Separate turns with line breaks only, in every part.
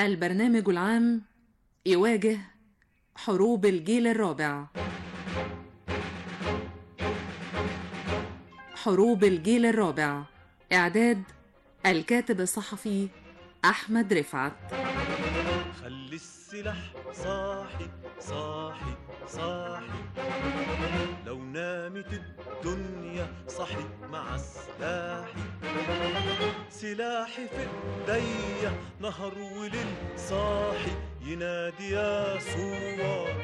البرنامج العام يواجه حروب الجيل الرابع حروب الجيل الرابع إعداد الكاتب الصحفي أحمد رفعت
خلي السلاح صاحي صاحي صاحي لو نامت الدنيا صحي مع سلاحي سلاحي في ايديا نهر وليل صاحي ينادي يا صوار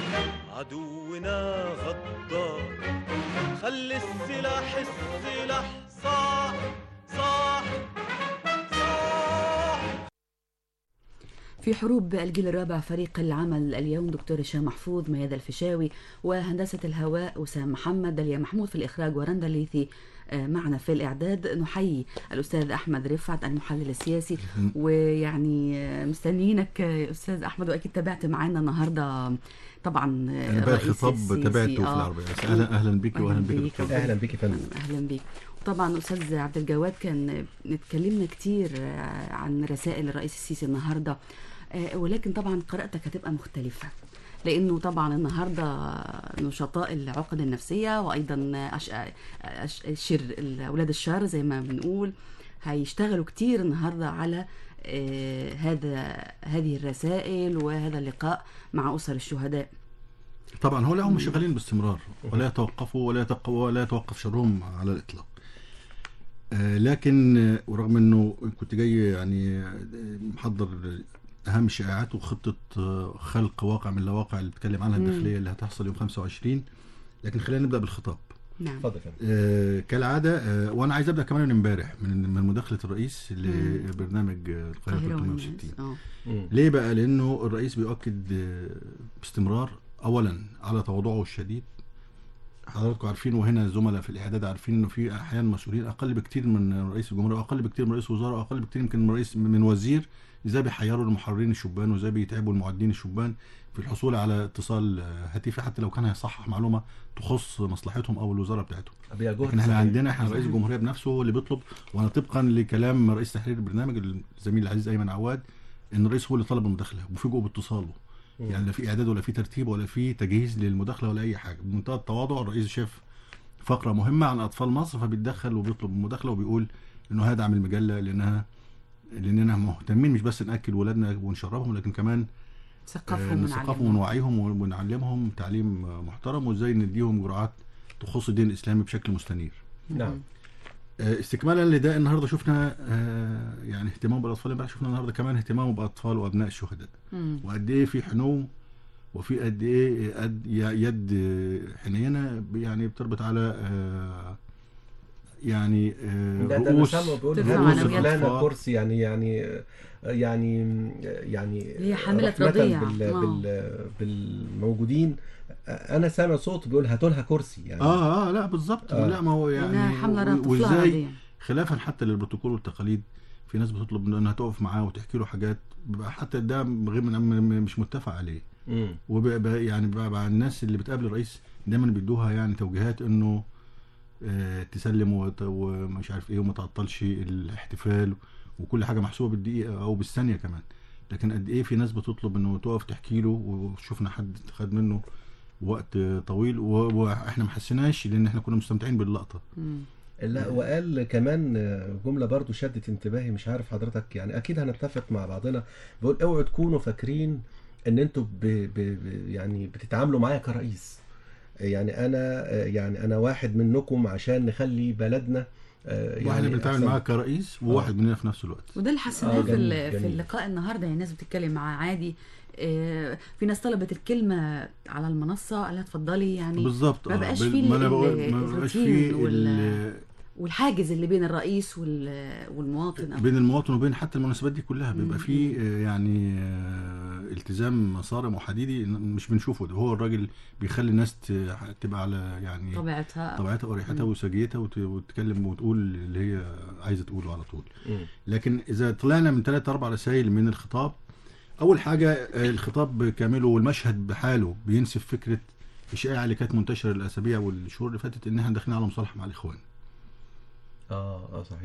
عدونا غدار خلي السلاح السلاح صاحي صاحي صاحي
في حروب الجيل الرابع فريق العمل اليوم دكتور هشام محفوظ ميادة الفيشاوي وهندسة الهواء وسام محمد داليا محمود في الإخراج ورندا الليثي آه، معنا في الإعداد نحيي الأستاذ أحمد رفعت المحلل السياسي ويعني آه، مستنيينك يا أستاذ أحمد وأكيد تابعت معانا النهاردة طبعا آه،
انا بقى
الرئيس
الخطاب
السيسي.
تابعته في
آه.
العربيه بس اهلا اهلا بك واهلا بك
بيك.
دكتور.
اهلا بك يا فندم
اهلا بيك طبعا استاذ عبد الجواد كان اتكلمنا كتير آه، عن رسائل الرئيس السيسي النهارده آه، ولكن طبعا قراءتك هتبقى مختلفه لانه طبعا النهارده نشطاء العقد النفسيه وايضا أش... أش... شر اولاد الشر زي ما بنقول هيشتغلوا كتير النهارده على آه، هذا هذه الرسائل وهذا اللقاء مع اسر الشهداء
طبعا هو لا هم شغالين باستمرار ولا يتوقفوا ولا يتق... ولا يتوقف شرهم على الاطلاق آه، لكن آه، ورغم انه كنت جاي يعني آه، محضر اهم الشائعات وخطه آه، خلق واقع من الواقع اللي بتكلم عنها
مم.
الداخليه اللي هتحصل يوم 25 لكن خلينا نبدا بالخطاب
نعم
اتفضل يا فندم
آه، كالعاده آه، وانا عايز ابدا كمان من امبارح من من مداخله الرئيس لبرنامج آه، القاهره
القاهرة
360
والناس. اه
مم.
ليه بقى لانه الرئيس بيؤكد آه، باستمرار اولا على تواضعه الشديد حضراتكم عارفين وهنا الزملاء في الاعداد عارفين انه في احيانا مسؤولين اقل بكتير من رئيس الجمهوريه واقل بكتير من رئيس وزراء واقل بكتير يمكن من رئيس من وزير ازاي بيحيروا المحررين الشبان وازاي بيتعبوا المعدين الشبان في الحصول على اتصال آه، هاتفي حتى لو كان هيصحح معلومه تخص مصلحتهم او الوزاره بتاعتهم
بيجهد
لكن احنا
صحيح.
عندنا احنا رئيس الجمهوريه بنفسه هو اللي بيطلب وانا طبقا لكلام رئيس تحرير البرنامج الزميل العزيز ايمن عواد ان الرئيس هو اللي طلب المداخله وفوجئوا باتصاله
مم.
يعني لا في اعداد ولا في ترتيب ولا في تجهيز للمداخله ولا اي حاجه بمنتهى التواضع الرئيس شاف فقره مهمه عن اطفال مصر فبيتدخل وبيطلب المداخله وبيقول انه هدعم المجله لانها لاننا مهتمين مش بس ناكل ولادنا ونشربهم لكن كمان آه،
ثقافهم
نثقفهم ونوعيهم ونعلمهم تعليم آه، محترم وازاي نديهم جرعات تخص الدين الاسلامي بشكل مستنير
نعم
آه، استكمالا لده النهارده شفنا آه، يعني اهتمام بالاطفال امبارح شفنا النهارده كمان اهتمام باطفال وابناء الشهداء
مم.
وقد ايه في حنو وفي قد ايه قد يد حنينه يعني بتربط على آه، يعني آه،
ده ده انا
رؤوس
سامعه بيقول
ترفع
هاتوا
معنويات
فلانة
الأطفال.
كرسي يعني يعني يعني يعني
هي حاملة
رحمة
رضيع.
بال
آه.
بال بالموجودين انا سامع صوت بيقول هاتوا لها كرسي يعني
اه اه لا بالظبط
آه.
لا ما هو يعني
انها حامله
و-
طفلها
وازاي
دي
خلافا حتى للبروتوكول والتقاليد في ناس بتطلب من انها تقف معاه وتحكي له حاجات بيبقى حتى ده غير من م- مش متفق عليه
مم.
وبقى يعني بقى بقى الناس اللي بتقابل الرئيس دايما بيدوها يعني توجيهات انه آه تسلم وت- ومش عارف ايه وما تعطلش الاحتفال وكل حاجه محسوبه بالدقيقه او بالثانيه كمان لكن قد ايه في ناس بتطلب انه تقف تحكي له وشفنا حد خد منه وقت طويل و- واحنا ما حسيناش لان احنا كنا مستمتعين باللقطه
مم.
لا وقال كمان جملة برضو شدت انتباهي مش عارف حضرتك يعني اكيد هنتفق مع بعضنا بيقول اوعوا تكونوا فاكرين ان انتوا ب ب ب يعني بتتعاملوا معايا كرئيس يعني انا يعني انا واحد منكم عشان نخلي بلدنا آه،
واحنا
يعني
بنتعامل
أحسن.
معاه كرئيس وواحد مننا في نفس الوقت
وده اللي حسيناه
آه،
في
جميل،
ال- في
جميل.
اللقاء النهارده يعني الناس بتتكلم معاه عادي آه، في ناس طلبت الكلمه على المنصه قالها اتفضلي يعني
بالظبط
ما
آه.
بقاش
بال-
فيه
ما انا
ال-
بقول
ال-
ما بقاش
الروتين
فيه
وال-
ال-
والحاجز اللي بين الرئيس وال- والمواطن أو
بين المواطن وبين حتى المناسبات دي كلها
مم.
بيبقى في آه، يعني آه، التزام صارم وحديدي مش بنشوفه ده هو الراجل بيخلي الناس ت- تبقى على يعني
طبيعتها
طبيعتها وريحتها
مم.
وسجيتها وت- وتتكلم وتقول اللي هي عايزه تقوله على طول
مم.
لكن اذا طلعنا من ثلاث اربع رسائل من الخطاب اول حاجه آه، الخطاب كامله والمشهد بحاله بينسف فكره الشائعه اللي كانت منتشره الاسابيع والشهور اللي فاتت ان احنا داخلين على مصالحه مع الاخوان
اه اه صحيح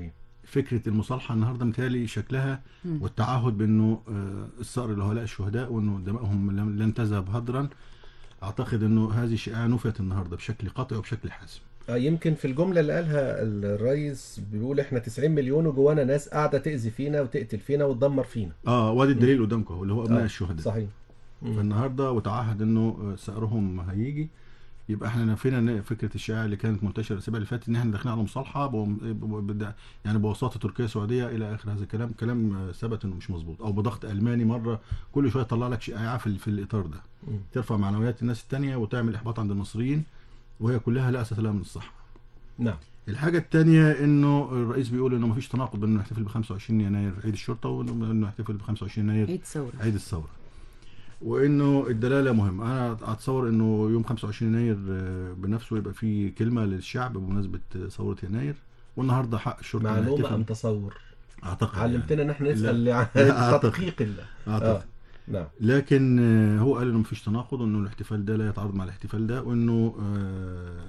فكره المصالحه النهارده متهيألي شكلها
مم.
والتعهد بانه آه، الثأر لهؤلاء الشهداء وانه دمائهم لم- لن تذهب هدرا اعتقد انه هذه شائعه نفت النهارده بشكل قطعي وبشكل حاسم
آه، يمكن في الجملة اللي قالها الرئيس بيقول احنا 90 مليون وجوانا ناس قاعدة تأذي فينا وتقتل فينا وتدمر فينا
اه وادي الدليل قدامكم اللي هو ابناء
آه،
الشهداء
صحيح مم.
فالنهارده وتعهد انه آه، ثأرهم هيجي يبقى احنا نفينا إن فكره الشائعه اللي كانت منتشره الاسابيع اللي فاتت ان احنا داخلين على مصالحه بو- بو- بد- يعني بوساطه تركيا السعوديه الى اخر هذا الكلام كلام آه، ثبت انه مش مظبوط او بضغط الماني مره كل شويه يطلع لك شائعه في, ال- في الاطار ده
مم.
ترفع معنويات الناس التانية وتعمل احباط عند المصريين وهي كلها لا اساس لها من الصحه
نعم
الحاجة الثانية انه الرئيس بيقول انه مفيش تناقض بين انه يحتفل ب 25 يناير عيد الشرطة وانه يحتفل ب 25 يناير
عيد ثوره
عيد الثورة وانه الدلالة مهمة انا اتصور انه يوم 25 يناير آه، بنفسه يبقى فيه كلمة للشعب بمناسبة ثورة يناير والنهارده حق الشرطة إنها
معلومة
تحتفل.
أم تصور
اعتقد
علمتنا ان احنا نسأل عن
لا، أعتقد.
تدقيق الله
يعني.
آه.
اعتقد
نعم
لكن آه، هو قال انه مفيش تناقض وانه الاحتفال ده لا يتعارض مع الاحتفال ده وانه آه،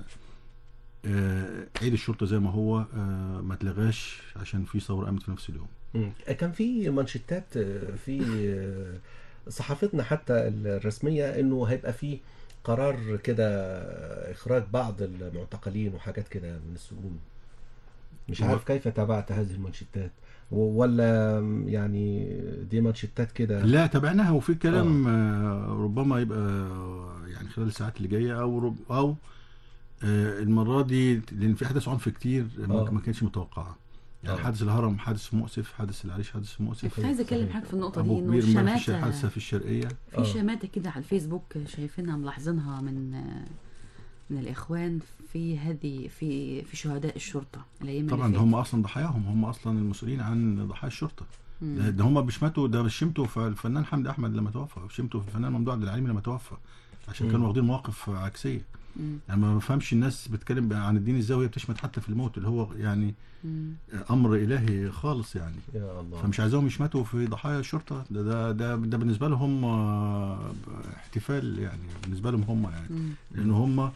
آه، عيد الشرطة زي ما هو آه، ما اتلغاش عشان في ثورة قامت في نفس اليوم
مم. كان في منشطات آه، في آه، صحافتنا حتى الرسمية انه هيبقى في قرار كده اخراج بعض المعتقلين وحاجات كده من السجون مش
هو-
عارف كيف تابعت هذه المنشطات و- ولا يعني دي منشطات كده
لا تابعناها وفي كلام آه، ربما يبقى آه، يعني خلال الساعات اللي جايه او رب او آه، المره دي لان في احداث عنف كتير ما
آه.
ما كانتش متوقعه يعني
آه.
حادث الهرم حادث مؤسف حادث العريش حادث مؤسف
كنت عايزه اتكلم
صحيح.
حاجه في النقطه دي
ابو
انه
كبير امبارح في
الشماته
حادثه في الشرقيه
آه.
في شماتة كده على الفيسبوك شايفينها ملاحظينها من من الإخوان في هذه في في شهداء الشرطة الأيام
طبعا
اللي
ده هم اصلا ضحاياهم هم اصلا المسؤولين عن ضحايا الشرطه
مم.
ده, ده هم بيشمتوا ده شمتوا في الفنان حمدي احمد لما توفى شمتوا في الفنان ممدوح عبد العليم لما توفى عشان
مم.
كانوا واخدين مواقف عكسيه
مم.
يعني ما بفهمش الناس بتتكلم عن الدين ازاي وهي بتشمت حتى في الموت اللي هو يعني
مم.
امر الهي خالص يعني
يا الله
فمش عايزاهم يشمتوا في ضحايا الشرطه ده ده ده, ده بالنسبه لهم آه، احتفال يعني بالنسبه لهم هم يعني
مم.
لان هم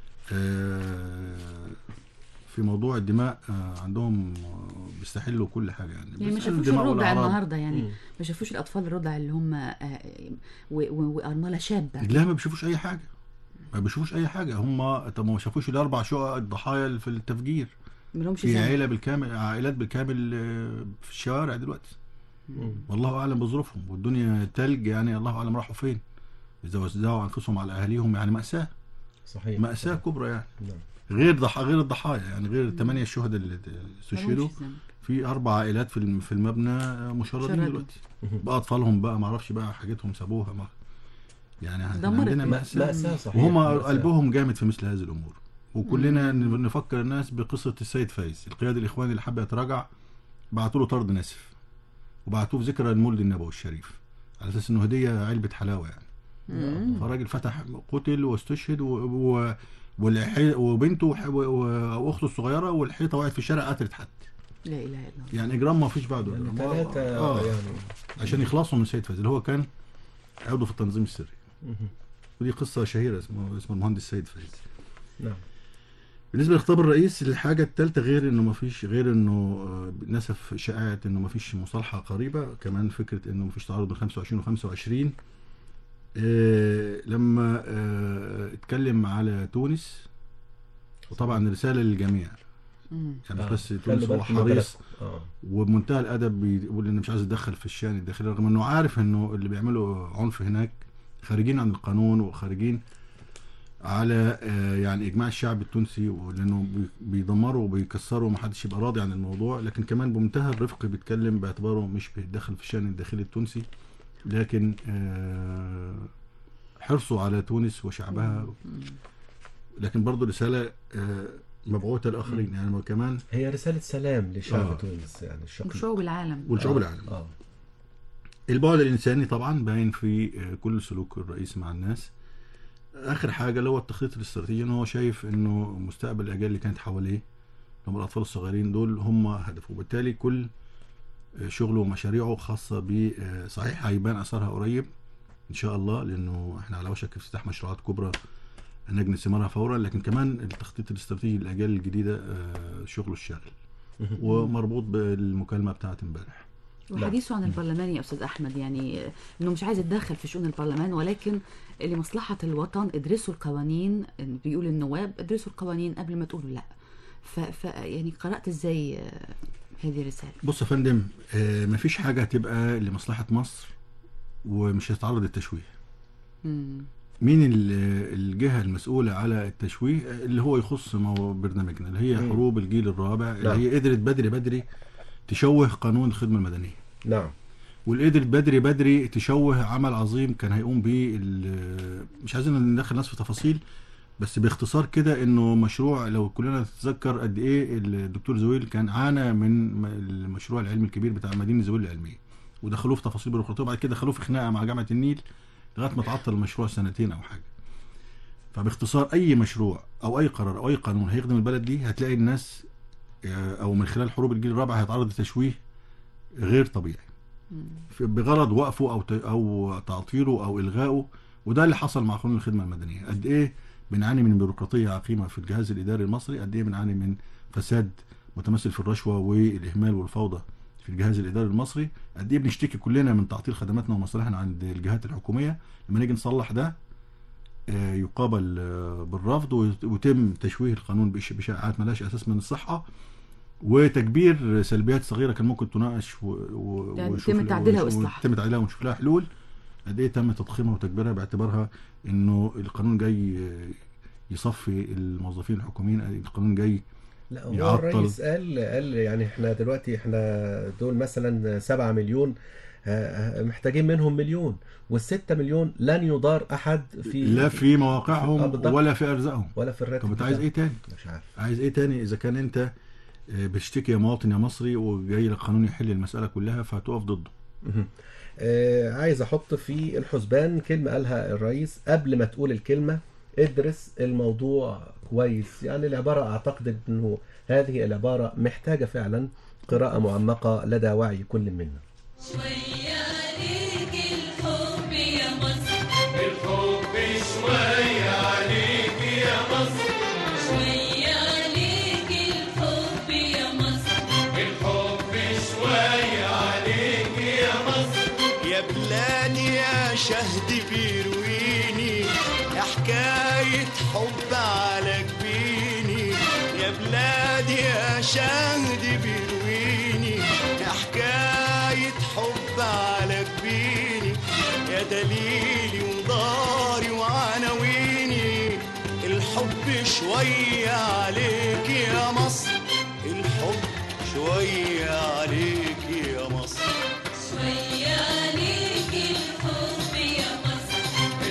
آه، في موضوع الدماء آه، عندهم آه، بيستحلوا كل حاجه يعني
يعني ما
بيستحلوا
شافوش
الدماء
الرضع
والأعراض.
النهارده يعني
مم.
ما شافوش الأطفال الرضع اللي هم آه، و- و- وأرملة شابة
لا ما بيشوفوش اي حاجه ما بيشوفوش اي حاجه هم طب ما شافوش الاربع شقق الضحايا اللي في التفجير
ما لهمش
في
ذنب.
عيله بالكامل عائلات بالكامل آه، في الشوارع دلوقتي
مم.
والله اعلم بظروفهم والدنيا تلج يعني الله اعلم راحوا فين اذا وزعوا انفسهم على اهاليهم يعني ماساه
صحيح
ماساه كبرى يعني
نعم.
غير ضح غير الضحايا يعني غير الثمانيه الشهداء اللي
ما
استشهدوا
لهمش ذنب.
في اربع عائلات في الم- في المبنى مشردين
شردوا.
دلوقتي
مهم.
بقى اطفالهم بقى ما اعرفش بقى حاجتهم سابوها ما يعني إحنا
دمرت.
عندنا
ما-
مأساة
مأساة صحيح
وهم
مأساة.
قلبهم جامد في مثل هذه الامور وكلنا ن- نفكر الناس بقصه السيد فايز القيادي الاخواني اللي حب يتراجع بعتوا له طرد ناسف وبعتوه في ذكرى المولد النبوي الشريف على اساس انه هديه علبه حلاوه يعني
مم.
فالراجل فتح قتل واستشهد و... و... والحي... وبنته وح... و... و- واخته الصغيره والحيطه وقعت في الشارع قتلت حد
لا إله إلا الله
يعني اجرام ما فيش بعده
يعني
ما-
ثلاثة
آه.
يعني
عشان يخلصوا من سيد فايز اللي هو كان عضو في التنظيم السري
مهم.
ودي قصه شهيره اسمه اسمه المهندس سيد فايز
نعم
بالنسبه لخطاب الرئيس الحاجه الثالثه غير انه ما فيش غير انه آه، نسف شائعه انه ما فيش مصالحه قريبه كمان فكره انه ما فيش تعارض بين 25 و 25 آه، لما آه، اتكلم على تونس وطبعا رساله للجميع
مم.
يعني مش
آه.
بس
خلوا
تونس هو
بالكم من
حريص
بلدكم. اه
وبمنتهى الادب بيقول انه مش عايز يتدخل في الشان الداخلي رغم انه عارف انه اللي بيعملوا عنف هناك خارجين عن القانون وخارجين على آه، يعني اجماع الشعب التونسي ولانه بي- بيدمروا وبيكسروا ومحدش يبقى راضي عن الموضوع لكن كمان بمنتهى الرفق بيتكلم باعتباره مش بيتدخل في الشان الداخلي التونسي لكن آه، حرصه على تونس وشعبها
مم.
لكن برضه رساله آه، مبعوثه لاخرين يعني هو كمان
هي رسالة سلام لشعب
آه.
تونس يعني الشقيق
وشعوب العالم
والشعوب
آه.
العالم
اه
البعد الانساني طبعا باين في آه، كل سلوك الرئيس مع الناس اخر حاجه اللي هو التخطيط الاستراتيجي ان هو شايف انه مستقبل الاجيال اللي كانت حواليه هم الاطفال الصغيرين دول هم هدفه وبالتالي كل آه، شغله ومشاريعه خاصه ب آه، صحيح هيبان اثرها قريب ان شاء الله لانه احنا على وشك افتتاح مشروعات كبرى نجني ثمارها فورا لكن كمان التخطيط الاستراتيجي للاجيال الجديده آه، شغله الشاغل ومربوط بالمكالمه بتاعت امبارح
وحديثه عن البرلمان يا استاذ احمد يعني انه مش عايز يتدخل في شؤون البرلمان ولكن لمصلحه الوطن ادرسوا القوانين بيقول النواب ادرسوا القوانين قبل ما تقولوا لا ف, ف يعني قرات ازاي آه، هذه الرساله
بص يا فندم آه، مفيش حاجه هتبقى لمصلحه مصر ومش هتتعرض للتشويه
مم.
مين ال- الجهه المسؤوله على التشويه اللي هو يخص مو- برنامجنا اللي هي
مم.
حروب الجيل الرابع اللي
نعم.
هي قدرت بدري بدري تشوه قانون الخدمه المدنيه
نعم
واللي قدرت بدري بدري تشوه عمل عظيم كان هيقوم به ال- مش عايزين ندخل الناس في تفاصيل بس باختصار كده انه مشروع لو كلنا نتذكر قد ايه الدكتور زويل كان عانى من م- المشروع العلمي الكبير بتاع مدينه زويل العلميه ودخلوه في تفاصيل بيروقراطيه وبعد كده دخلوه في خناقه مع جامعه النيل لغايه ما تعطل المشروع سنتين او حاجه فباختصار اي مشروع او اي قرار او اي قانون هيخدم البلد دي هتلاقي الناس آه، او من خلال حروب الجيل الرابع هيتعرض لتشويه غير طبيعي في- بغرض وقفه او ت- او تعطيله او الغائه وده اللي حصل مع قانون الخدمه المدنيه قد ايه بنعاني من بيروقراطيه عقيمه في الجهاز الاداري المصري قد ايه بنعاني من فساد متمثل في الرشوه والاهمال والفوضى في الجهاز الاداري المصري قد ايه بنشتكي كلنا من تعطيل خدماتنا ومصالحنا عند الجهات الحكوميه لما نيجي نصلح ده آه، يقابل آه، بالرفض ويت- ويتم تشويه القانون بإش- بشائعات ملهاش اساس من الصحه وتكبير سلبيات صغيره كان ممكن تناقش و... و...
يعني
ونشوف
يتم
ل-
تعديلها
ونشوف-
وإصلاحها.
يتم تعديلها ونشوف لها حلول قد ايه تم تضخيمها وتكبيرها باعتبارها انه القانون جاي آه، يصفي الموظفين الحكوميين القانون جاي
لا هو
يعطل.
الرئيس قال قال يعني احنا دلوقتي احنا دول مثلا 7 مليون ها- ها- محتاجين منهم مليون والستة مليون لن يضار احد في
لا في
آه،
مواقعهم
بالضبط.
ولا في ارزاقهم
ولا في الراتب
طب انت عايز
بتاعهم.
ايه تاني
مش عارف
عايز ايه تاني اذا كان انت آه، بتشتكي يا مواطن يا مصري وجاي لك قانون يحل المساله كلها فهتقف ضده
مهم. آه عايز احط في الحسبان كلمة قالها الرئيس قبل ما تقول الكلمة ادرس الموضوع كويس يعني العبارة اعتقد انه هذه العبارة محتاجة فعلا قراءة معمقة لدى وعي كل منا
شوية عليك الحب يا مصر شوية عليك الحب يا مصر
يا بلادي يا شهد بيرويني يا حكاية حب على جبيني يا بلادي يا شهد بيرويني يا حكاية حب على جبيني يا دليلي وداري وعناويني الحب شوية عليك يا مصر الحب شوية عليك يا مصر
شوية عليك الحب يا مصر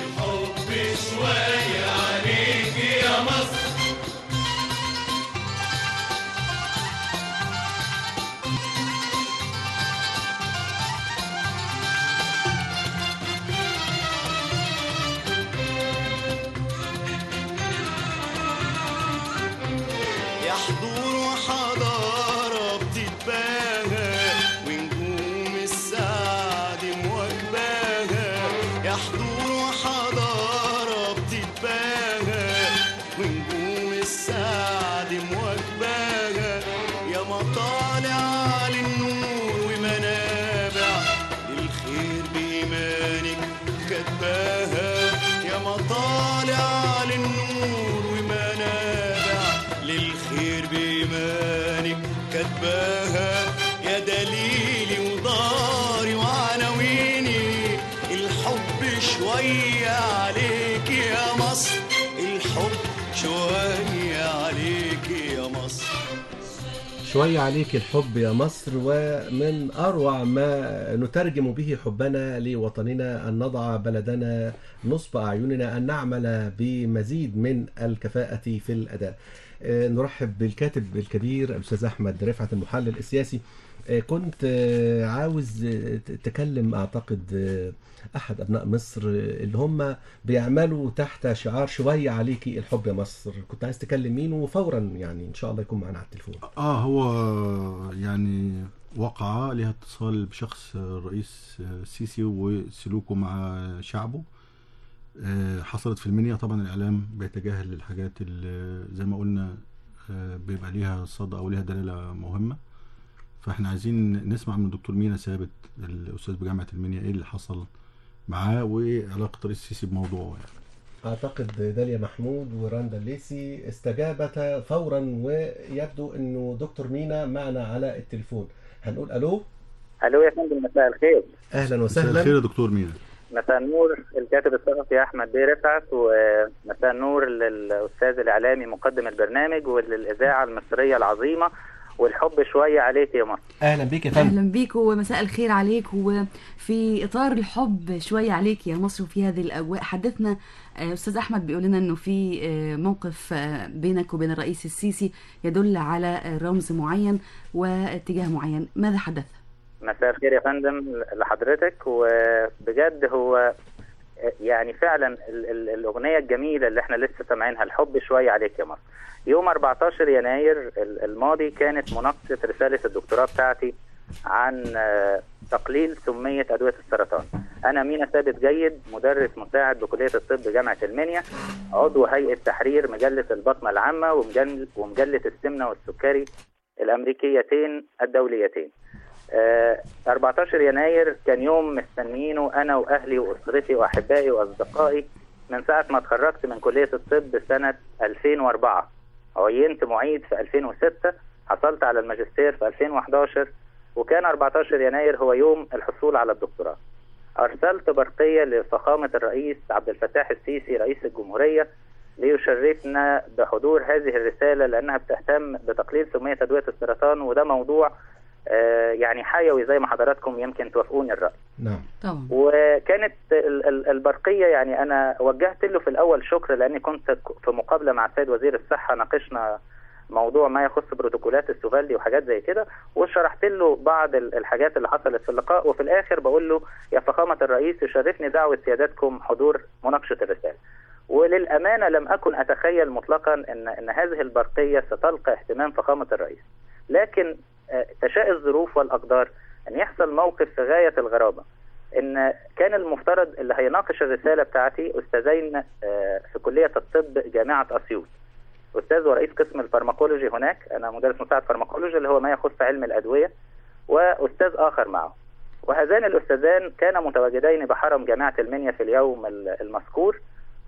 يا حضور وحضارة بتتباهى ونجوم السعد مواكباها يا حضور وحضارة بتتباهى ونجوم السعد مواكباها يا مطالع للنور ومنابع للخير بإيمانك كتباها يا مطالع للنور ومنابع للخير بإيمانك كتباها يا دليلي وداري وعناويني الحب شوية عليك يا مصر الحب شوية عليك يا مصر
شوية عليك الحب يا مصر ومن أروع ما نترجم به حبنا لوطننا أن نضع بلدنا نصب أعيننا أن نعمل بمزيد من الكفاءة في الأداء آه، نرحب بالكاتب الكبير الأستاذ أحمد رفعت المحلل السياسي آه، كنت آه، عاوز آه، ت- تكلم أعتقد آه، أحد أبناء مصر آه، اللي هم بيعملوا تحت شعار شوية عليكي الحب يا مصر كنت عايز تكلم مين وفورا يعني إن شاء الله يكون معنا على التليفون
اه هو يعني وقع لها اتصال بشخص الرئيس السيسي وسلوكه مع شعبه آه، حصلت في المنيا طبعا الاعلام بيتجاهل الحاجات اللي زي ما قلنا آه، بيبقى ليها صدى او ليها دلاله مهمه فاحنا عايزين نسمع من الدكتور مينا ثابت الاستاذ بجامعه المنيا ايه اللي حصل معاه وايه علاقه رئيس السيسي بموضوعه يعني
اعتقد داليا محمود وراندا الليسي استجابتا فورا ويبدو انه دكتور مينا معنا على التليفون هنقول الو
الو يا فندم مساء الخير
اهلا
مساء
وسهلا
الخير يا دكتور مينا
مساء النور الكاتب الصحفي احمد بيه رفعت ومساء النور للاستاذ الاعلامي مقدم البرنامج وللاذاعه المصريه العظيمه والحب شويه عليك يا مصر
اهلا بيك يا فندم
اهلا بيك ومساء الخير عليك وفي اطار الحب شويه عليك يا مصر وفي هذه الاجواء حدثنا آه، استاذ احمد بيقول لنا انه في آه، موقف آه، بينك وبين الرئيس السيسي يدل على آه، رمز معين واتجاه معين ماذا حدث
مساء الخير يا فندم لحضرتك وبجد هو يعني فعلا ال- ال- الاغنيه الجميله اللي احنا لسه سامعينها الحب شويه عليك يا مصر يوم 14 يناير ال- الماضي كانت مناقشه رساله الدكتوراه بتاعتي عن آه، تقليل سميه ادويه السرطان انا مينا ثابت جيد مدرس مساعد بكليه الطب جامعه المنيا عضو هيئه تحرير مجله البطنه العامه ومجل- ومجله السمنه والسكري الامريكيتين الدوليتين آه، 14 يناير كان يوم مستنيينه انا واهلي واسرتي واحبائي واصدقائي من ساعه ما اتخرجت من كليه الطب سنه 2004 عينت معيد في 2006 حصلت على الماجستير في 2011 وكان 14 يناير هو يوم الحصول على الدكتوراه ارسلت برقيه لفخامه الرئيس عبد الفتاح السيسي رئيس الجمهوريه ليشرفنا بحضور هذه الرساله لانها بتهتم بتقليل سميه ادويه السرطان وده موضوع آه، يعني حيوي زي ما حضراتكم يمكن توافقوني الرأي
نعم
طبعا
وكانت ال- ال- البرقية يعني أنا وجهت له في الأول شكر لأني كنت ك- في مقابلة مع السيد وزير الصحة ناقشنا موضوع ما يخص بروتوكولات السوفالدي وحاجات زي كده وشرحت له بعض ال- الحاجات اللي حصلت في اللقاء وفي الآخر بقول له يا فخامة الرئيس يشرفني دعوة سيادتكم حضور مناقشة الرسالة وللأمانة لم أكن أتخيل مطلقا أن أن هذه البرقية ستلقى اهتمام فخامة الرئيس لكن آه، تشاء الظروف والأقدار أن يحصل موقف في غاية الغرابة ان كان المفترض اللي هيناقش الرساله بتاعتي استاذين آه، في كليه الطب جامعه اسيوط استاذ ورئيس قسم الفارماكولوجي هناك انا مدرس مساعد فارماكولوجي اللي هو ما يخص علم الادويه واستاذ اخر معه وهذان الاستاذان كانا متواجدين بحرم جامعه المنيا في اليوم ال- المذكور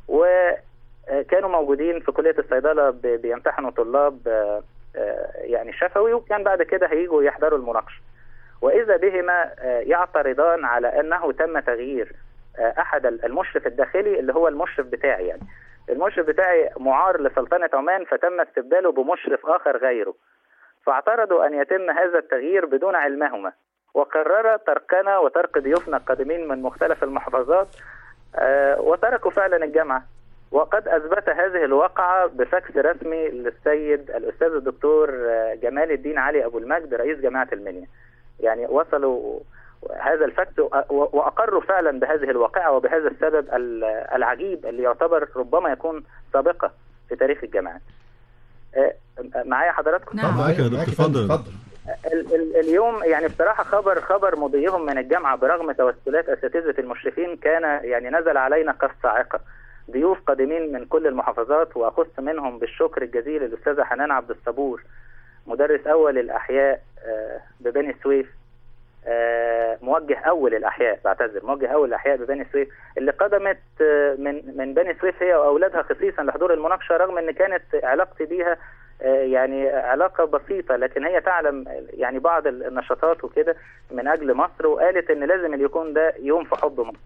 وكانوا موجودين في كليه الصيدله ب- بيمتحنوا طلاب آه، آه، يعني شفوي وكان بعد كده هيجوا يحضروا المناقشه واذا بهما آه، يعترضان على انه تم تغيير آه، احد المشرف الداخلي اللي هو المشرف بتاعي يعني المشرف بتاعي معار لسلطنه عمان فتم استبداله بمشرف اخر غيره فاعترضوا ان يتم هذا التغيير بدون علمهما وقرر تركنا وترك ضيوفنا القادمين من مختلف المحافظات آه، وتركوا فعلا الجامعه وقد اثبت هذه الواقعه بفاكس رسمي للسيد الاستاذ الدكتور آه، جمال الدين علي ابو المجد رئيس جامعه المنيا يعني وصلوا هذا الفاكس و- واقروا فعلا بهذه الواقعه وبهذا السبب ال- العجيب اللي يعتبر ربما يكون سابقه في تاريخ الجامعات. آه، معايا حضراتكم؟
نعم.
معاك يا
معاك
دكتور
فندم،
اتفضل
اتفضل
ال- ال- اليوم يعني بصراحة خبر خبر مضيهم من الجامعة برغم توسلات أساتذة المشرفين كان يعني نزل علينا كالصاعقة ضيوف قادمين من كل المحافظات وأخص منهم بالشكر الجزيل الأستاذة حنان عبد الصبور مدرس أول الأحياء آه، ببني سويف آه، موجه أول الأحياء بعتذر موجه أول الأحياء ببني سويف اللي قدمت آه، من من بني سويف هي وأولادها خصيصا لحضور المناقشة رغم أن كانت علاقتي بيها آه، يعني علاقة بسيطة لكن هي تعلم يعني بعض النشاطات وكده من أجل مصر وقالت إن لازم اللي يكون ده يوم في حب مصر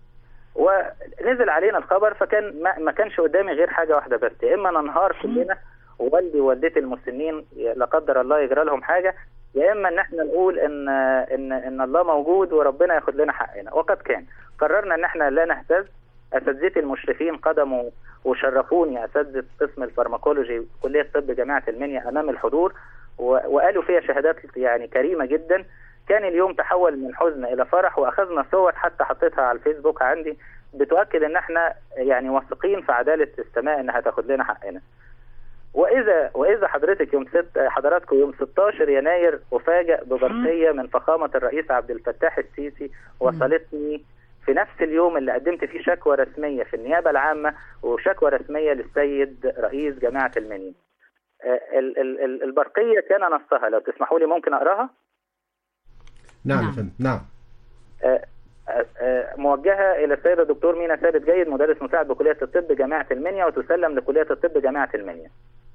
ونزل علينا الخبر فكان ما, ما كانش قدامي غير حاجة واحدة بس يا إما ننهار كلنا ووالدي ووالدتي المسنين لا قدر الله يجرى لهم حاجة يا إما إن إحنا نقول إن إن إن الله موجود وربنا ياخد لنا حقنا وقد كان قررنا إن إحنا لا نهتز أساتذتي المشرفين قدموا وشرفوني اساتذه قسم الفارماكولوجي كليه طب جامعه المنيا امام الحضور و- وقالوا فيها شهادات يعني كريمه جدا كان اليوم تحول من حزن الى فرح واخذنا صور حتى حطيتها على الفيسبوك عندي بتؤكد ان احنا يعني واثقين في عداله السماء انها تاخد لنا حقنا واذا واذا حضرتك يوم ست حضراتكم يوم 16 يناير افاجئ ببرقيه من فخامه الرئيس عبد الفتاح السيسي وصلتني في نفس اليوم اللي قدمت فيه شكوى رسميه في النيابه العامه وشكوى رسميه للسيد رئيس جامعه المنيا. آه، ال- ال- ال- البرقيه كان نصها لو تسمحوا لي ممكن اقراها
نعم يا
نعم.
فندم نعم
آه، آه، آه، موجهه الى السيد الدكتور مينا ثابت جيد مدرس مساعد بكليه الطب جامعه المنيا وتسلم لكليه الطب جامعه المنيا.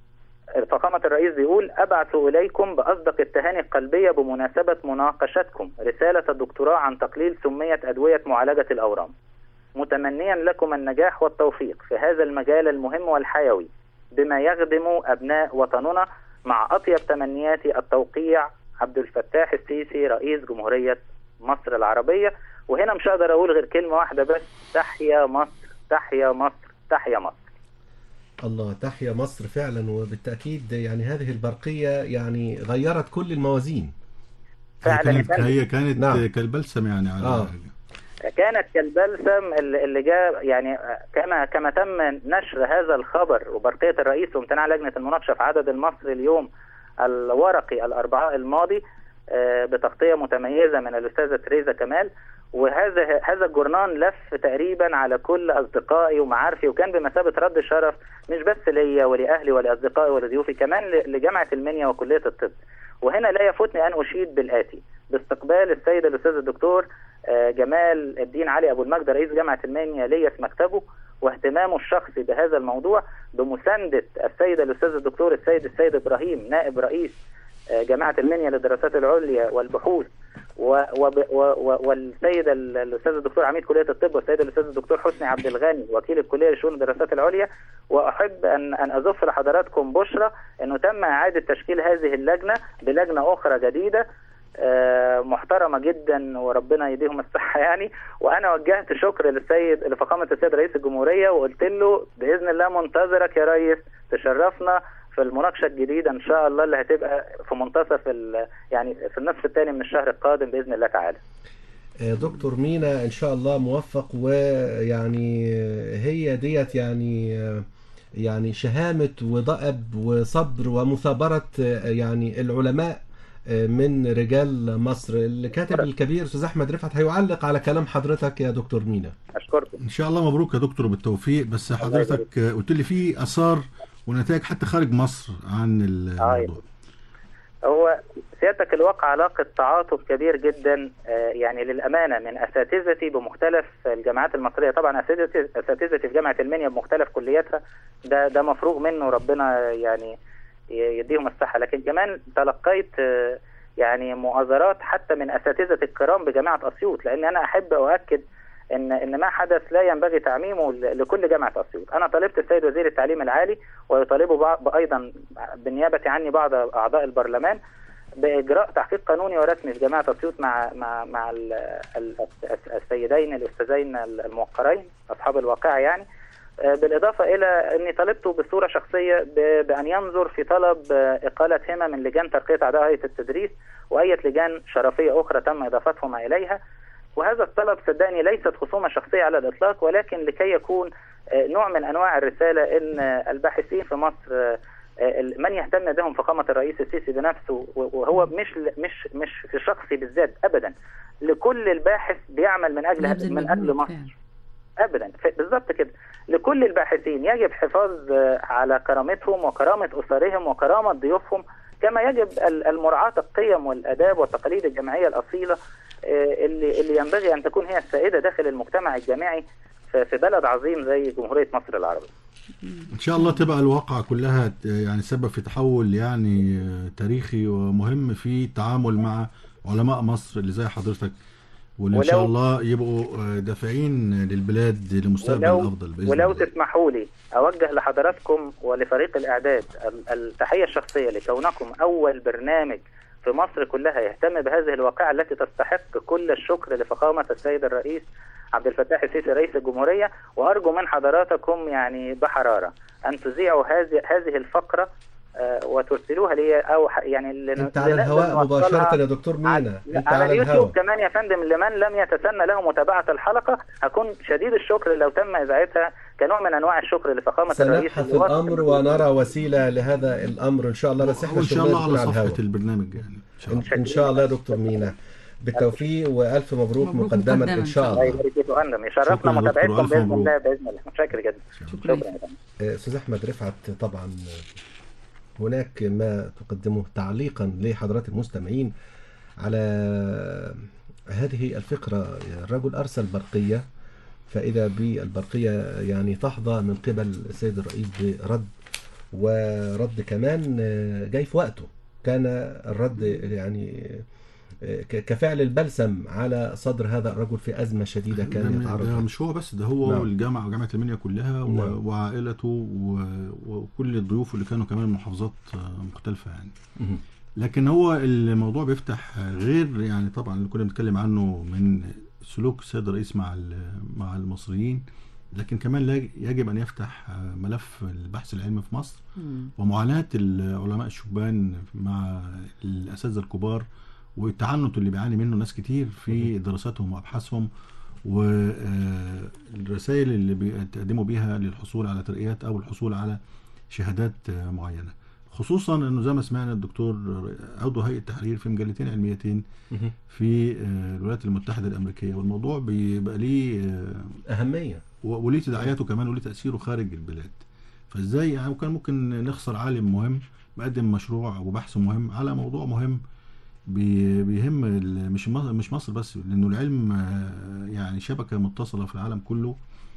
فخامة الرئيس بيقول أبعث إليكم بأصدق التهاني القلبية بمناسبة مناقشتكم رسالة الدكتوراه عن تقليل سمية أدوية معالجة الأورام متمنيا لكم النجاح والتوفيق في هذا المجال المهم والحيوي بما يخدم أبناء وطننا مع أطيب تمنياتي التوقيع عبد الفتاح السيسي رئيس جمهورية مصر العربية وهنا مش هقدر أقول غير كلمة واحدة بس تحيا مصر تحيا مصر تحيا مصر
الله تحيا مصر فعلا وبالتأكيد يعني هذه البرقية يعني غيرت كل الموازين
هي
فعلا
كانت
كان-
هي كانت
نعم.
كالبلسم يعني على
آه.
كانت كالبلسم اللي اللي جاء يعني كما كما تم نشر هذا الخبر وبرقيه الرئيس وامتناع لجنه المناقشه في عدد المصري اليوم الورقي الاربعاء الماضي آه، بتغطيه متميزه من الاستاذه تريزا كمال وهذا هذا الجورنان لف تقريبا على كل اصدقائي ومعارفي وكان بمثابه رد شرف مش بس ليا ولاهلي ولاصدقائي ولضيوفي كمان ل- لجامعه المنيا وكليه الطب وهنا لا يفوتني ان اشيد بالاتي باستقبال السيد الاستاذ الدكتور آه، جمال الدين علي ابو المجد رئيس جامعه المنيا ليا في مكتبه واهتمامه الشخصي بهذا الموضوع بمسانده السيد الاستاذ الدكتور السيد السيد ابراهيم نائب رئيس آه، جامعه المنيا للدراسات العليا والبحوث و وب- و و والسيد ال- الاستاذ الدكتور عميد كليه الطب والسيد الاستاذ الدكتور حسني عبد الغني وكيل الكليه لشؤون الدراسات العليا واحب ان ان ازف لحضراتكم بشرى انه تم اعاده تشكيل هذه اللجنه بلجنه اخرى جديده آه، محترمه جدا وربنا يديهم الصحه يعني وانا وجهت شكر للسيد لفخامه السيد رئيس الجمهوريه وقلت له باذن الله منتظرك يا ريس تشرفنا في المناقشه الجديده ان شاء الله اللي هتبقى في منتصف ال- يعني في النصف الثاني من الشهر القادم باذن الله تعالى.
آه، دكتور مينا ان شاء الله موفق ويعني آه، هي ديت يعني آه، يعني شهامة وضأب وصبر ومثابرة آه، يعني العلماء آه، من رجال مصر الكاتب الكبير استاذ احمد رفعت هيعلق على كلام حضرتك يا دكتور مينا
اشكركم.
ان شاء الله مبروك يا دكتور بالتوفيق بس حضرتك آه، قلت لي في اثار ونتائج حتى خارج مصر عن الموضوع
هو سيادتك الواقع علاقة تعاطف كبير جدا آه، يعني للأمانة من أساتذتي بمختلف الجامعات المصرية طبعا أساتذتي أساتذتي في جامعة المنيا بمختلف كلياتها ده ده مفروغ منه ربنا يعني ي- يديهم الصحة لكن كمان تلقيت آه، يعني مؤازرات حتى من أساتذة الكرام بجامعة أسيوط لأن أنا أحب أؤكد ان ان ما حدث لا ينبغي تعميمه ل- لكل جامعه اسيوط، انا طالبت السيد وزير التعليم العالي ويطالبه بع- ايضا بالنيابه عني بعض اعضاء البرلمان باجراء تحقيق قانوني ورسمي في جامعه اسيوط مع مع مع ال- ال- السيدين الاستاذين الموقرين اصحاب الواقعه يعني آه، بالاضافه الى اني طالبته بصوره شخصيه ب- بان ينظر في طلب آه، اقاله همه من لجان ترقيه اعضاء هيئه التدريس واية لجان شرفيه اخرى تم اضافتهما اليها وهذا الطلب صدقني ليست خصومه شخصيه على الاطلاق ولكن لكي يكون آه، نوع من انواع الرساله ان آه، الباحثين في مصر آه، آه، من يهتم بهم فخامه الرئيس السيسي بنفسه وهو مش مش مش في شخصي بالذات ابدا لكل الباحث بيعمل من اجل
يبذل
من اجل
مجهود
مصر
فعلا.
ابدا ف- بالظبط كده لكل الباحثين يجب حفاظ آه، على كرامتهم وكرامه اسرهم وكرامه ضيوفهم كما يجب ال- المراعاه القيم والاداب والتقاليد الجامعيه الاصيله آه، اللي اللي ينبغي ان تكون هي السائده داخل المجتمع الجامعي في في بلد عظيم زي جمهوريه مصر العربيه.
ان شاء الله تبقى الواقعة كلها ت- يعني سبب في تحول يعني آه، تاريخي ومهم في التعامل مع علماء مصر اللي زي حضرتك واللي ان
ولو-
شاء الله يبقوا آه، دافعين للبلاد لمستقبل
ولو
افضل باذن
ولو
الله
تسمحوا لي اوجه لحضراتكم ولفريق الاعداد ال- التحيه الشخصيه لكونكم اول برنامج في مصر كلها يهتم بهذه الواقعه التي تستحق كل الشكر لفخامه السيد الرئيس عبد الفتاح السيسي رئيس الجمهوريه وارجو من حضراتكم يعني بحراره ان تذيعوا هذه هذه الفقره آه، وترسلوها لي او ح- يعني لن-
انت على
لنقدر
الهواء
نوصلها
مباشرة يا دكتور مينا
على,
انت
على
على
اليوتيوب
الهواء
كمان يا فندم لمن لم يتسنى له متابعة الحلقة هكون شديد الشكر لو تم إذاعتها كنوع من أنواع الشكر لفخامة الرئيس
سنبحث
اللي واثق
الامر
من-
ونرى وسيله لهذا الامر ان شاء الله بس احنا
وان شاء
شغلنا
الله
تكون
على
على الهواء
صفحة البرنامج يعني ان شاء الله
إن- ان شاء الله يا دكتور مينا بالتوفيق والف مبروك,
مبروك
مقدما
مقدما
ان
إن
شاء
شاء
الله
الله
يبارك فيك يا فندم
شكرا
يشرفنا
يا دكتور،
متابعتكم
ألف
بإذن
مبروك.
الله بإذن الله متشكر جدا
شكرا.
شكرا يا فندم
آه، استاذ احمد رفعت طبعا هناك ما تقدمه تعليقا لحضرات المستمعين على هذه الفقرة الرجل أرسل برقية فإذا بالبرقية يعني تحظى من قبل السيد الرئيس برد ورد كمان جاي في وقته كان الرد يعني ك- كفعل البلسم على صدر هذا الرجل في أزمة شديدة كان
ده-
يتعرض
ده
لها
مش هو بس ده هو
نعم.
والجامعه وجامعه المنيا كلها و-
نعم.
وعائلته و- وكل الضيوف اللي كانوا كمان من محافظات آه، مختلفه يعني
مهم.
لكن هو الموضوع بيفتح غير يعني طبعا اللي كنا بنتكلم عنه من سلوك السيد الرئيس مع ال- مع المصريين لكن كمان لا- يجب ان يفتح ملف البحث العلمي في مصر
مم.
ومعاناه العلماء الشبان مع الاساتذه الكبار والتعنت اللي بيعاني منه ناس كتير في دراساتهم وابحاثهم والرسائل اللي بيتقدموا بيها للحصول على ترقيات او الحصول على شهادات آه، معينه خصوصا انه زي ما سمعنا الدكتور عضو هيئه تحرير في مجلتين علميتين
مهم.
في آه، الولايات المتحده الامريكيه والموضوع بيبقى ليه آه،
أهمية
و- وليه تداعياته كمان وليه تاثيره خارج البلاد فازاي يعني كان ممكن نخسر عالم مهم مقدم مشروع وبحث مهم على موضوع مهم بي- بيهم ال- مش مصر مش مصر بس لانه العلم آه، يعني شبكه متصله في العالم كله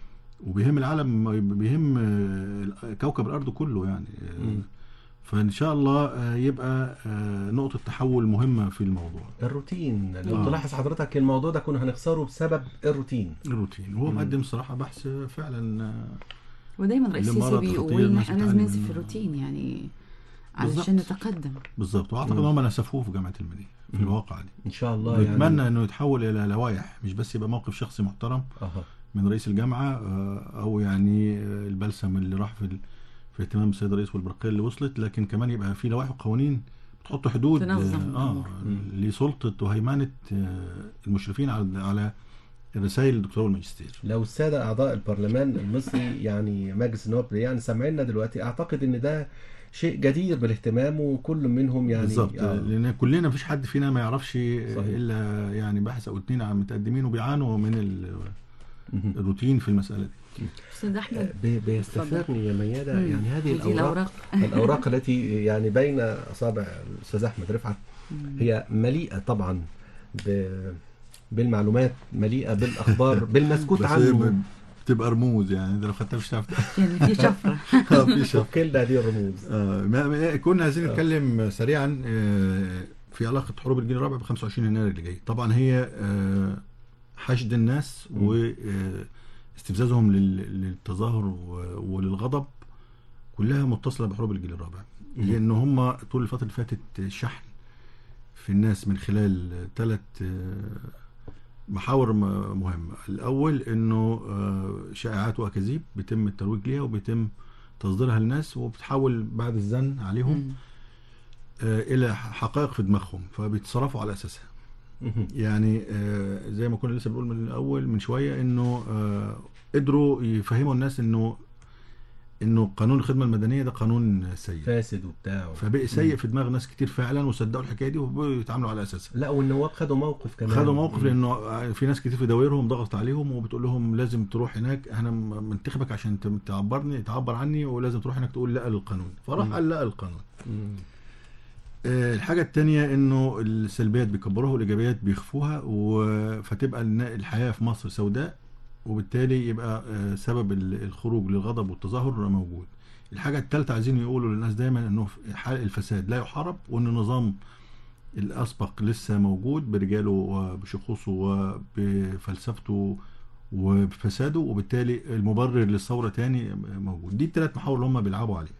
وبيهم العالم بيهم آه، كوكب الارض كله يعني آه،
مم.
فان شاء الله آه، يبقى آه، نقطه تحول مهمه في الموضوع
الروتين لو
آه.
تلاحظ حضرتك الموضوع ده كنا هنخسره بسبب الروتين
الروتين وهو
مم.
مقدم صراحه بحث فعلا آه،
ودايما رئيس
اللي
السيسي
مرض
بيقول
خطير
ان
ناس
احنا لازم
بتعاني
ننسف
منه.
الروتين يعني
بالظبط.
علشان نتقدم
بالظبط واعتقد
مم.
ان هم نسفوه في جامعه المنيا في
مم.
الواقع دي
إن شاء الله يعني
نتمنى انه يتحول الى لوائح مش بس يبقى موقف شخصي محترم
أها.
من رئيس الجامعه آه، او يعني آه، البلسم اللي راح في ال- في اهتمام السيد الرئيس والبرقيه اللي وصلت لكن كمان يبقى في لوائح وقوانين بتحط حدود
تنظم
اه
الأمور.
مم.
لسلطه وهيمنه آه، المشرفين على على الرسائل الدكتوراه والماجستير
لو السادة أعضاء البرلمان المصري يعني مجلس النواب يعني سامعيننا دلوقتي أعتقد إن ده شيء جدير بالاهتمام وكل منهم يعني
بالظبط
آه.
لان كلنا مفيش حد فينا ما يعرفش
صحيح.
الا يعني باحث او اتنين عم متقدمين وبيعانوا من ال-
مهم.
الروتين في المساله دي
استاذ احمد
بي- بيستفادني يا ميادة
مم.
يعني هذه
ودي
الأوراق الأوراق التي يعني بين أصابع الأستاذ أحمد رفعت هي مليئة طبعا ب... بالمعلومات مليئة بالأخبار بالمسكوت
بس
عنه
بتبقى رموز يعني انت لو خدتها مش هتعرف
يعني في شفره
آه، في شك
وكل هذه الرموز
آه، ما- ما- كنا عايزين
آه.
نتكلم سريعا آه، في علاقه حروب الجيل الرابع ب 25 يناير اللي جاي طبعا هي آه، حشد الناس
مم.
واستفزازهم للتظاهر و- وللغضب كلها متصله بحروب الجيل الرابع
مم.
لان هم طول الفتره اللي فاتت شحن في الناس من خلال ثلاث محاور م- مهمه الاول انه آه، شائعات واكاذيب بيتم الترويج ليها وبيتم تصديرها للناس وبتحول بعد الزن عليهم
مم.
آه، الى حقائق في دماغهم فبيتصرفوا على اساسها
مهم.
يعني آه، زي ما كنا لسه بنقول من الاول من شويه انه آه، قدروا يفهموا الناس انه انه قانون الخدمه المدنيه ده قانون سيء
فاسد وبتاع
فبقي سيء في دماغ ناس كتير فعلا وصدقوا الحكايه دي وبيتعاملوا على اساسها
لا والنواب خدوا موقف كمان
خدوا موقف
مم.
لانه في ناس كتير في دوائرهم ضغط عليهم وبتقول لهم لازم تروح هناك انا م- منتخبك عشان ت- تعبرني تعبر عني ولازم تروح هناك تقول لا للقانون فراح
مم.
قال لا للقانون
مم.
آه، الحاجة التانية انه السلبيات بيكبروها والايجابيات بيخفوها و- فتبقى النا- الحياة في مصر سوداء وبالتالي يبقى آه، سبب ال- الخروج للغضب والتظاهر موجود. الحاجة التالتة عايزين يقولوا للناس دايما انه في حال الفساد لا يحارب وان النظام الاسبق لسه موجود برجاله وبشخوصه وبفلسفته وبفساده وبالتالي المبرر للثورة تاني موجود. دي الثلاث محاور اللي هم بيلعبوا عليها.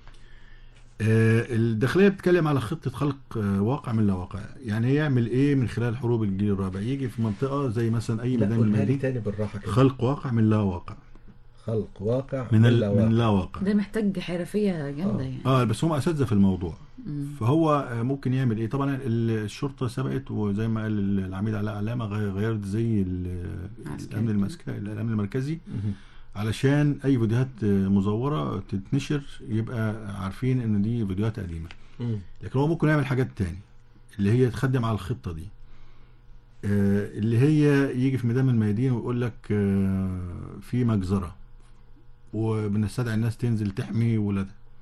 آه، الداخليه بتتكلم على خطه خلق آه، واقع من لا واقع يعني يعمل ايه من خلال حروب الجيل الرابع يجي في منطقه زي مثلا اي
لا
ميدان من
قولها لي
الميادين
تاني بالراحة كده
خلق واقع من لا واقع
خلق واقع
من ال...
اللا
من
واقع.
لا واقع
ده محتاج حرفيه جامده
آه.
يعني
اه بس هم اساتذه في الموضوع
مم.
فهو آه، ممكن يعمل ايه طبعا ال- الشرطه سبقت وزي ما قال العميد علاء علامه غي- غيرت زي ال-
عسكري.
الامن المسك... الامن المركزي
مهم.
علشان اي فيديوهات آه، مزوره تتنشر يبقى عارفين ان دي فيديوهات قديمه
مم.
لكن هو ممكن يعمل حاجات تاني اللي هي تخدم على الخطة دي آه، اللي هي يجي في ميدان من الميادين ويقول لك آه، في مجزرة وبنستدعي الناس تنزل تحمي ولادها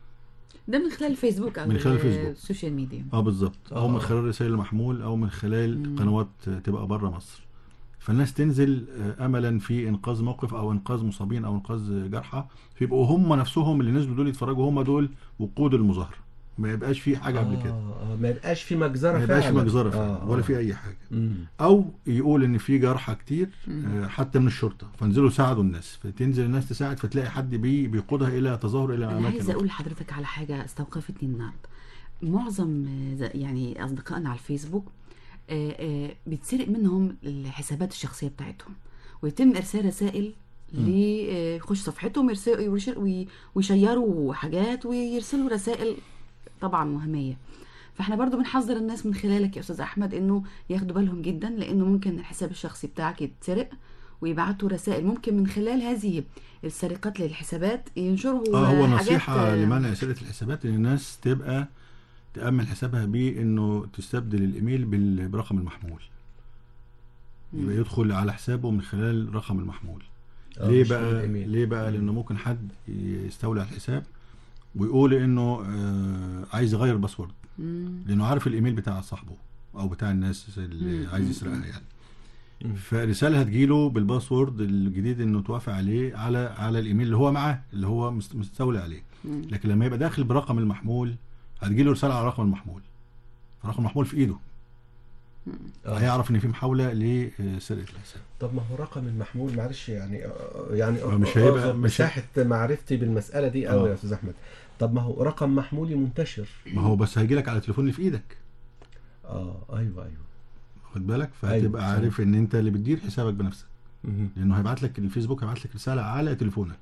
ده من خلال الفيسبوك او
من خلال الفيسبوك.
السوشيال ميديا
اه بالظبط او
آه.
من خلال رسائل المحمول او من خلال
مم.
قنوات تبقى بره مصر فالناس تنزل آه، املا في انقاذ موقف او انقاذ مصابين او انقاذ جرحى فيبقوا هم نفسهم اللي نزلوا دول يتفرجوا هم دول وقود المظاهره ما يبقاش في حاجه قبل كده
آه آه ما يبقاش في مجزره
ما يبقاش في
فعلا.
مجزره فعلا
آه
ولا
آه.
في اي حاجه
مم.
او يقول ان في جرحى كتير آه، حتى من الشرطه فانزلوا ساعدوا الناس فتنزل الناس تساعد فتلاقي حد بي بيقودها الى تظاهر الى
انا
اماكن
عايزه
أخرى.
اقول لحضرتك على حاجه استوقفتني النهارده معظم آه، ز- يعني اصدقائنا على الفيسبوك آه، آه، بيتسرق منهم الحسابات الشخصيه بتاعتهم ويتم ارسال رسائل ل آه، يخش صفحتهم يرسلوا يرسل- وي- ويشيروا حاجات ويرسلوا رسائل طبعا وهميه فاحنا برضو بنحذر الناس من خلالك يا استاذ احمد انه ياخدوا بالهم جدا لانه ممكن الحساب الشخصي بتاعك يتسرق ويبعتوا رسائل ممكن من خلال هذه السرقات للحسابات ينشروا
اه هو
حاجات،
نصيحة
آه،
لمنع سرقة الحسابات ان الناس تبقى تأمن حسابها بانه تستبدل الايميل بال- برقم المحمول يبقى يدخل على حسابه من خلال رقم المحمول
آه،
ليه
مش
بقى
بالإيميل.
ليه بقى لانه ممكن حد يستولي على الحساب ويقول انه آه عايز يغير باسورد
مم.
لانه عارف الايميل بتاع صاحبه او بتاع الناس اللي
مم.
عايز يسرقها يعني
مم.
فرساله هتجيله بالباسورد الجديد انه توافق عليه على على الايميل اللي هو معاه اللي هو مست- مستولي عليه
مم.
لكن لما يبقى داخل برقم المحمول هتجيله رساله على رقم المحمول رقم المحمول في ايده
آه.
هيعرف ان في محاوله لسرقه الحساب
طب ما هو رقم المحمول معلش يعني آه، يعني
آه، مش هيبقى-
أعذر
مش
مساحه معرفتي بالمساله دي قوي
آه.
يا استاذ احمد طب ما هو رقم محمولي منتشر
ما هو بس هيجي لك على التليفون اللي في ايدك
اه ايوه ايوه
واخد بالك
أيوة،
فهتبقى
صحيح.
عارف ان انت اللي بتدير حسابك بنفسك
مهم.
لانه هيبعت لك الفيسبوك هيبعت لك رساله على تليفونك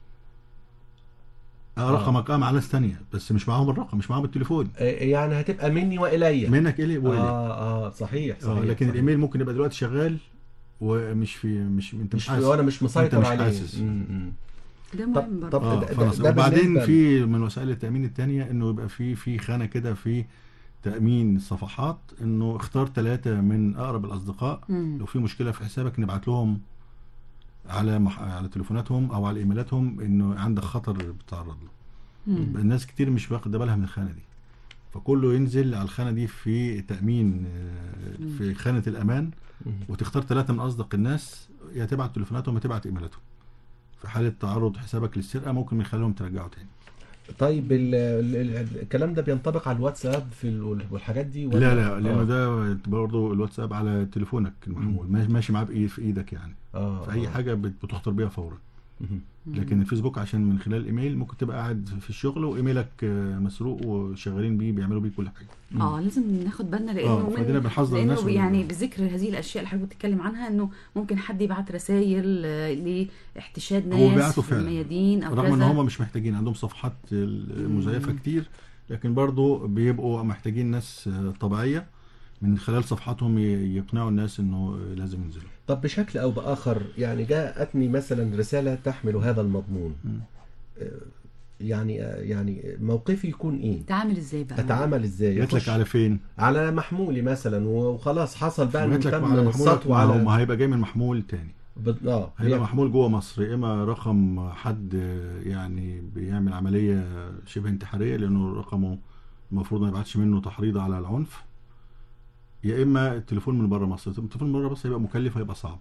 اه
آه.
رقمك اه مع ناس تانية بس مش معاهم الرقم مش معاهم التليفون
آه، يعني هتبقى مني والي
منك الي والي
اه اه صحيح صحيح
اه لكن
صحيح.
الايميل ممكن يبقى دلوقتي شغال ومش في مش انت
مش
مش حاسس
وانا مش مسيطر
مش
عليه
حاسس.
مم، مم.
ده
طب-
مهم برضه
طب
اه
ده-
خلاص
ده
وبعدين
بالنسبة
في من وسائل التامين التانية انه يبقى في في خانه كده في تامين الصفحات انه اختار ثلاثه من اقرب الاصدقاء
مم.
لو في مشكله في حسابك نبعت لهم على مح... على تليفوناتهم او على ايميلاتهم انه عندك خطر بتتعرض له
مم.
الناس كتير مش واخده بالها من الخانه دي فكله ينزل على الخانه دي في تامين آه، في خانه الامان
مم.
وتختار ثلاثه من اصدق الناس يا تبعت تليفوناتهم يا تبعت ايميلاتهم في حاله تعرض حسابك للسرقه ممكن من خلالهم ترجعه تاني
طيب ال ال ال الكلام ده بينطبق على الواتساب في ال- والحاجات دي ولا
لا لا لانه
آه.
ده برضه الواتساب على تليفونك المحمول
مم.
ماشي- ماشي معاه بإيه في ايدك يعني
اه
في اي
آه.
حاجه بت- بتخطر بيها فورا
مهم.
لكن الفيسبوك عشان من خلال الايميل ممكن تبقى قاعد في الشغل وايميلك آه، مسروق وشغالين بيه بيعملوا بيه كل حاجه
اه لازم ناخد بالنا لانه
اه فدينا بنحذر الناس
لانه
من-
يعني بذكر هذه الاشياء اللي حضرتك بتتكلم عنها انه ممكن حد يبعت رسائل آه، لاحتشاد ناس
هو بيبعتوا
في
فعلا.
الميادين او
رغم ان
كذا
هم مش محتاجين عندهم صفحات مزيفه كتير لكن برضه بيبقوا محتاجين ناس آه، طبيعيه من خلال صفحاتهم ي- يقنعوا الناس انه آه، لازم ينزلوا
طب بشكل او باخر يعني جاءتني مثلا رساله تحمل هذا المضمون
مم.
آه، يعني آه، يعني موقفي يكون ايه
تعامل ازاي بقى
اتعامل ازاي
جات لك
أخش
على فين؟
على محمولي مثلا وخلاص حصل بقى
جات لك
تم
على محمولك
السطو
ما هو
على
ما هيبقى جاي من محمول تاني
بد- اه
هيبقى
بي-
محمول جوه مصر يا اما رقم حد آه، يعني بيعمل عمليه شبه انتحاريه لانه رقمه المفروض ما يبعتش منه تحريض على العنف يا اما التليفون من بره مصر التليفون من بره مصر هيبقى مكلف هيبقى صعب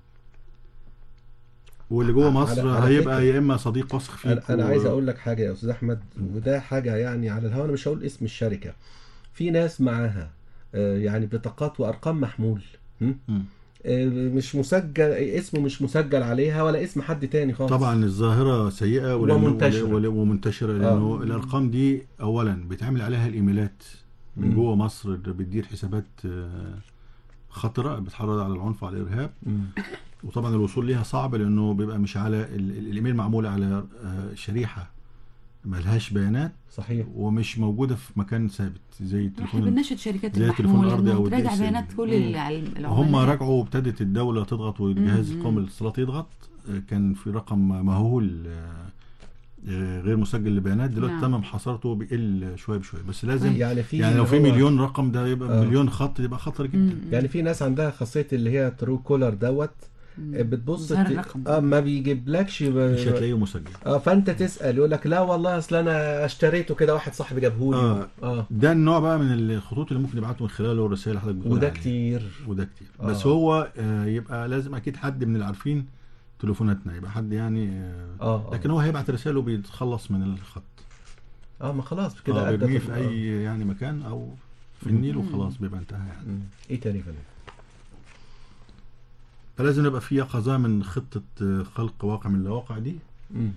واللي جوه
على-
مصر
على
هيبقى
فكرة-
يا اما صديق وثق فيك
انا انا
و-
عايز اقول لك حاجه يا استاذ احمد وده حاجه يعني على الهواء انا مش هقول اسم الشركه في ناس معاها آه، يعني بطاقات وارقام محمول م?
مم.
آه، مش مسجل اسمه مش مسجل عليها ولا اسم حد تاني خالص
طبعا الظاهره سيئه ولأنه-
ومنتشرة.
ول- ومنتشره لانه
آه.
الارقام دي اولا بيتعمل عليها الايميلات من
مم.
جوه مصر اللي بتدير حسابات آه، خطره بتحرض على العنف وعلى الارهاب
مم.
وطبعا الوصول ليها صعب لانه بيبقى مش على ال- ال- الايميل معمول على آه، شريحه ملهاش بيانات
صحيح
ومش موجوده في مكان ثابت زي
احنا
التليفون
بنناشد شركات
زي التليفون
المحمول
الأرضي أو
انه تراجع
الدي إس إل.
بيانات كل
مم.
الع- العملاء
هم راجعوا وابتدت الدوله تضغط والجهاز
مم.
القومي للاتصالات يضغط آه، كان في رقم مهول آه، آه، غير مسجل لبيانات دلوقتي
نعم.
تم محاصرته بيقل شويه بشويه بس لازم
يعني في
يعني لو في
اللي هو-
مليون رقم ده يبقى
آه.
مليون خط يبقى خطر جدا
مم.
يعني في ناس عندها خاصيه اللي هي ترو كولر دوت بتبص
ظهر
ت-
الرقم.
اه ما بيجيبلكش ب...
مش هتلاقيه مسجل
اه فانت تسال يقول لك لا والله اصل انا اشتريته كده واحد صاحبي جابهولي
آه.
اه
ده النوع بقى من الخطوط اللي ممكن يبعته من خلاله الرسائل اللي حضرتك بتقول
وده
عليها.
كتير
وده كتير
آه.
بس هو آه، يبقى لازم اكيد حد من اللي عارفين تليفوناتنا يبقى حد يعني آه،
اه آه.
لكن هو هيبعت رساله وبيتخلص من الخط
اه ما خلاص
كده
كده
آه
أدى
بيرميه
في-
في
آه.
اي يعني مكان او في النيل وخلاص بيبقى انتهى يعني
مم. ايه تاني يا فندم؟
فلازم يبقى في يقظه من خطه آه، خلق واقع من الواقع دي
مم.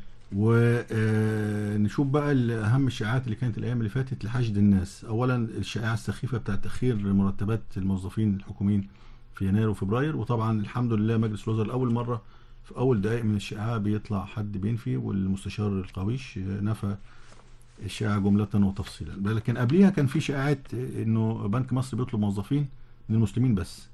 ونشوف بقى ال- اهم الشائعات اللي كانت الايام اللي فاتت لحشد الناس اولا الشائعه السخيفه بتاعت تاخير مرتبات الموظفين الحكوميين في يناير وفبراير وطبعا الحمد لله مجلس الوزراء لاول مره في اول دقائق من الشائعه بيطلع حد بينفي والمستشار القويش نفى الشائعه جمله وتفصيلا لكن قبليها كان في شائعات انه بنك مصر بيطلب موظفين من المسلمين بس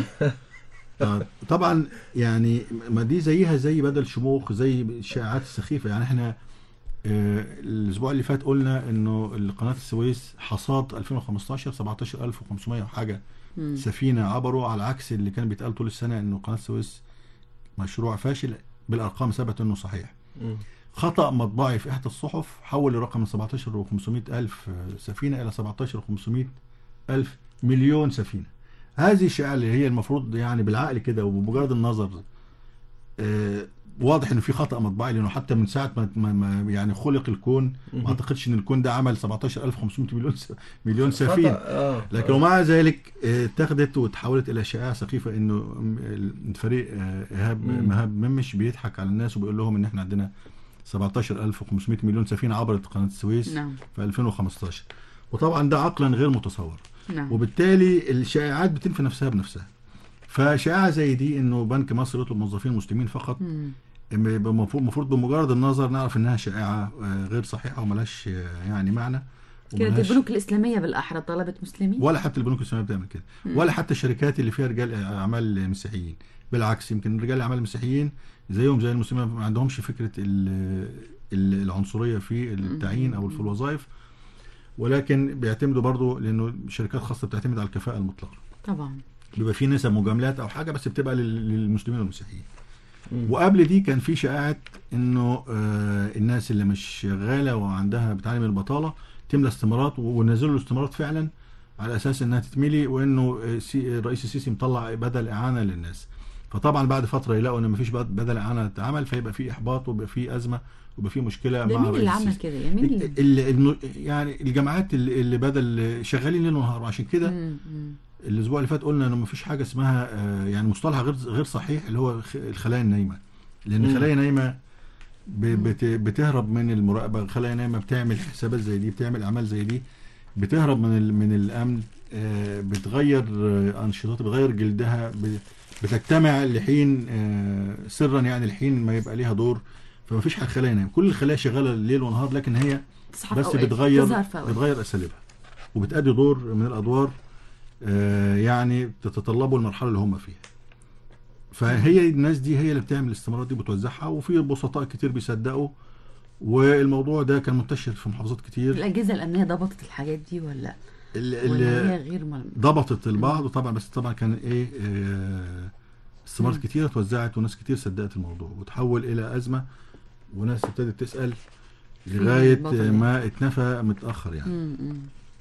آه، طبعا يعني ما دي زيها زي بدل شموخ زي الشائعات السخيفه يعني احنا آه، الاسبوع اللي فات قلنا انه قناه السويس حصاد 2015 17500 وحاجه
مم.
سفينه عبروا على عكس اللي كان بيتقال طول السنه انه قناه السويس مشروع فاشل بالارقام ثبت انه صحيح
مم.
خطا مطبعي في احدى الصحف حول الرقم من 17 و500 الف سفينه الى 17 و500 الف مليون سفينه هذه الشائعه اللي هي المفروض يعني بالعقل كده وبمجرد النظر آه، واضح انه في خطا مطبعي لانه حتى من ساعه ما- ما ما يعني خلق الكون ما اعتقدش ان الكون ده عمل 17500 مليون س- مليون سفينه
خطأ، اه
لكن ومع ذلك آه، اتخذت وتحولت الى شائعه سخيفه انه م- الفريق آه، ايهاب
مم.
مهاب ممش بيضحك على الناس وبيقول لهم ان احنا عندنا 17500 مليون سفينه عبرت قناه السويس
نعم
في 2015 وطبعا ده عقلا غير متصور
نعم
وبالتالي الشائعات بتنفي نفسها بنفسها فشائعه زي دي انه بنك مصر يطلب موظفين مسلمين فقط
مم.
المفروض المفروض بمجرد النظر نعرف انها شائعه آه، غير صحيحه وملهاش آه، يعني معنى
كانت
وملهاش-
البنوك الإسلامية بالأحرى طلبت مسلمين
ولا حتى البنوك الاسلاميه بتعمل كده ولا حتى الشركات اللي فيها رجال اعمال مسيحيين بالعكس يمكن رجال الاعمال المسيحيين زيهم زي المسلمين ما عندهمش فكره ال- ال- العنصريه في التعيين او في الوظائف ولكن بيعتمدوا برضو لانه شركات خاصه بتعتمد على الكفاءه المطلقه
طبعا
بيبقى في نسب مجاملات او حاجه بس بتبقى لل- للمسلمين والمسيحيين
مم.
وقبل دي كان في شائعات انه آه الناس اللي مش شغاله وعندها بتعاني من البطاله تملى استمارات ونزلوا له استمارات فعلا على اساس انها تتملي وانه آه، سي- الرئيس السيسي مطلع بدل اعانه للناس فطبعا بعد فتره يلاقوا ان مفيش بد- بدل اعانه اتعمل فيبقى في احباط ويبقى في ازمه ويبقى في مشكله
ده
مع
مين اللي
الرئيس
عمل
السيسي.
كده يعني مين اللي
ال- ال- يعني الجامعات اللي اللي بدل شغالين ليل ونهار وعشان كده
مم. مم.
الاسبوع اللي فات قلنا انه مفيش حاجه اسمها آه، يعني مصطلح غير غير صحيح اللي هو خ- الخلايا النايمه لان
مم.
الخلايا النايمه ب- بت- بتهرب من المراقبه الخلايا النايمه بتعمل حسابات زي دي بتعمل اعمال زي دي بتهرب من ال- من الامن آه، بتغير آه، انشطتها بتغير جلدها ب- بتجتمع لحين آه، سرا يعني لحين ما يبقى ليها دور فما فيش حاجه خلايا نايمه كل الخلايا شغاله ليل ونهار لكن هي
تصحى في
بس
أوقات،
بتغير
تظهر في أوقات.
بتغير اساليبها وبتأدي دور من الادوار آه، يعني تتطلبوا المرحله اللي هم فيها فهي الناس دي هي اللي بتعمل الاستمارات دي بتوزعها وفي بسطاء كتير بيصدقوا والموضوع ده كان منتشر في محافظات كتير
الأجهزة الأمنية ضبطت الحاجات دي ولا
ال-
ولا
ال-
هي غير مل...
ضبطت البعض وطبعا بس طبعا كان ايه آه، استمارات
مم.
كتيره اتوزعت وناس كتير صدقت الموضوع وتحول الى ازمه وناس ابتدت تسال لغايه
البطل.
ما اتنفى متاخر يعني
مم. مم.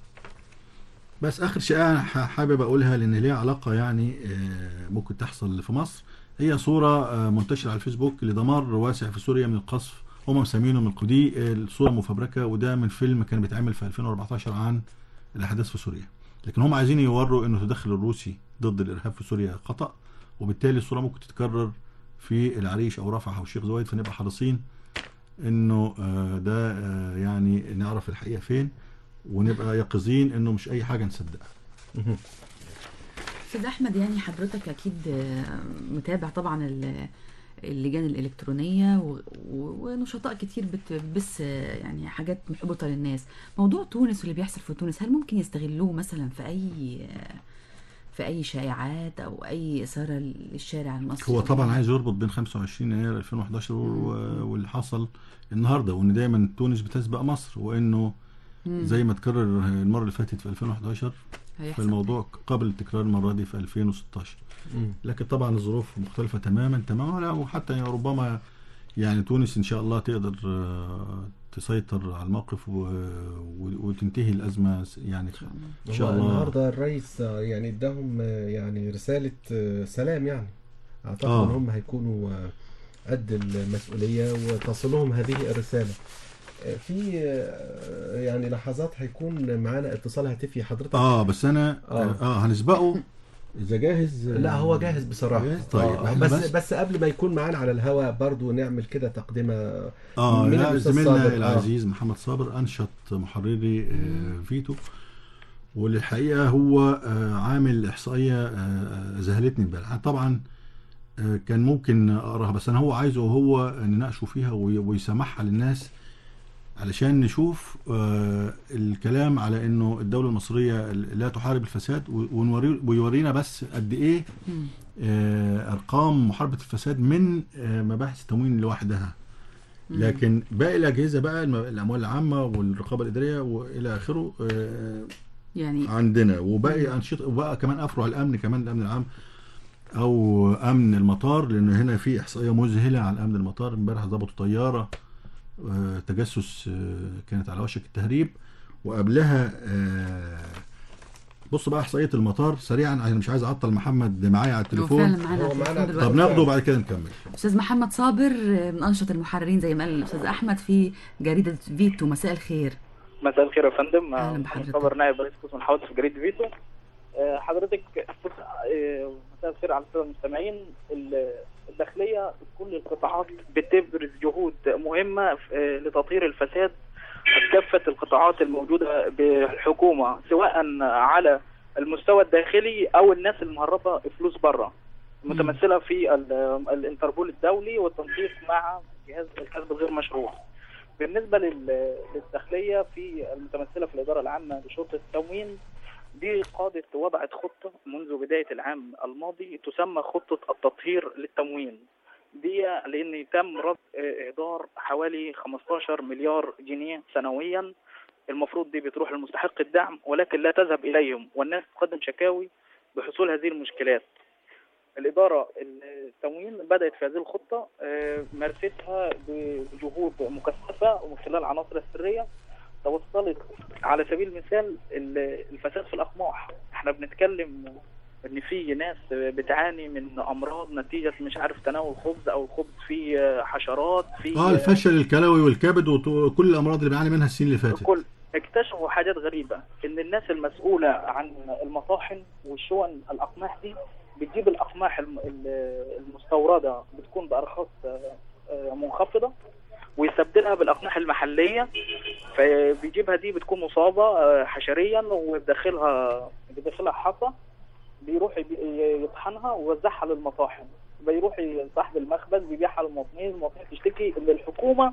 بس اخر شائعه ح- حابب اقولها لان ليها علاقه يعني آه، ممكن تحصل في مصر هي صوره آه، منتشره على الفيسبوك لدمار واسع في سوريا من القصف هم مسمينه من القدي آه، الصوره مفبركه وده من فيلم كان بيتعمل في 2014 عن الاحداث في سوريا لكن هم عايزين يوروا انه التدخل الروسي ضد الارهاب في سوريا خطا وبالتالي الصوره ممكن تتكرر في العريش او رفح او الشيخ زويد فنبقى حريصين انه آه، ده آه، يعني نعرف الحقيقه فين ونبقى يقظين انه مش اي حاجه نصدقها
مهم.
استاذ احمد يعني حضرتك اكيد آه، متابع طبعا ال- اللجان الالكترونيه و- و- ونشطاء كتير بت- بتبث آه، يعني حاجات محبطه للناس موضوع تونس واللي بيحصل في تونس هل ممكن يستغلوه مثلا في اي آه، في اي شائعات او اي اثاره للشارع المصري
هو
أو
طبعا
يعني؟
عايز يربط بين 25 يناير 2011 و- واللي حصل النهارده وان دايما تونس بتسبق مصر وانه
مم.
زي ما تكرر المره اللي فاتت في 2011
هيحصل
فالموضوع قابل للتكرار المره دي في 2016
مم.
لكن طبعا الظروف مختلفه تماما تماما لا وحتى ربما يعني تونس ان شاء الله تقدر آه، تسيطر على الموقف و... و... وتنتهي الازمه س- يعني ان شاء
هو
الله
النهارده الرئيس آه، يعني اداهم آه، يعني رساله آه، سلام يعني اعتقد
آه.
ان هم هيكونوا آه، قد المسؤوليه وتصلهم هذه الرساله آه، في آه، يعني لحظات هيكون معانا اتصال هاتفي حضرتك
اه بس انا
آه.
اه, آه هنسبقه اذا جاهز
لا هو جاهز بصراحه
جاهز؟ طيب
آه
إحنا
بس,
بس-
بس قبل ما يكون معانا على الهواء برضو نعمل كده تقدمه
اه
مين
لا
الأستاذ
زميلنا
صابر؟ آه.
العزيز محمد صابر انشط محرري آه فيتو وللحقيقه هو آه عامل احصائيه آه ذهلتني امبارح طبعا آه كان ممكن اقراها بس انا هو عايزه هو نناقشه فيها وي- ويسمعها للناس علشان نشوف آه الكلام على انه الدوله المصريه لا تحارب الفساد و- ونوري ويورينا بس قد ايه
مم.
آه، ارقام محاربه الفساد من آه، مباحث التموين لوحدها لكن باقي الاجهزه بقى الم- الاموال العامه والرقابه الاداريه والى اخره آه،
يعني
عندنا وباقي انشطه وبقى كمان افرع الامن كمان الامن العام او امن المطار لان هنا في احصائيه مذهله عن امن المطار امبارح ضبطوا طياره آه، تجسس آه، كانت على وشك التهريب وقبلها آه، بص بقى احصائيه المطار سريعا عشان مش عايز اعطل محمد معايا على
هو
التليفون
فعلا معانا
هو
على
معانا
التليفون
طب
دلوقتي
ناخده وبعد كده نكمل
استاذ محمد صابر من انشط المحررين زي ما قال الاستاذ احمد في جريده فيتو مساء الخير
مساء الخير يا فندم
أهلا
محمد
بحضرتك.
صابر نائب رئيس قسم الحوادث في جريده فيتو آه، حضرتك بص، آه، مساء الخير على الساده المستمعين ال- الداخليه في كل القطاعات بتبرز جهود مهمه في- آه، لتطهير الفساد في كافه القطاعات الموجوده بالحكومه سواء على المستوى الداخلي او الناس المهربه فلوس بره متمثله في ال- الانتربول الدولي والتنسيق مع جهاز الكسب الغير مشروع بالنسبه لل- للداخليه في المتمثله في الاداره العامه لشرطه التموين دي قادت وضعت خطه منذ بدايه العام الماضي تسمى خطه التطهير للتموين دي لان تم رد آه، اهدار حوالي 15 مليار جنيه سنويا المفروض دي بتروح لمستحق الدعم ولكن لا تذهب اليهم والناس تقدم شكاوي بحصول هذه المشكلات الإدارة التموين بدأت في هذه الخطة آه، مارستها بجهود مكثفة ومن خلال العناصر السرية توصلت على سبيل المثال ال- الفساد في الأقماح احنا بنتكلم ان في ناس بتعاني من امراض نتيجه مش عارف تناول خبز او الخبز فيه آه، حشرات في
اه الفشل الكلوي والكبد وكل الامراض اللي بنعاني منها السنين اللي فاتت
كل اكتشفوا حاجات غريبة ان الناس المسؤولة عن المطاحن والشون الاقماح دي بتجيب الاقماح الم- ال- المستوردة بتكون بارخاص آه، آه، منخفضة ويستبدلها بالاقماح المحلية فبيجيبها دي بتكون مصابة آه، حشريا وبداخلها بداخلها حصى بيروح يبي- يطحنها ويوزعها للمطاحن بيروح صاحب المخبز بيبيعها للمواطنين المواطنين تشتكي ان الحكومة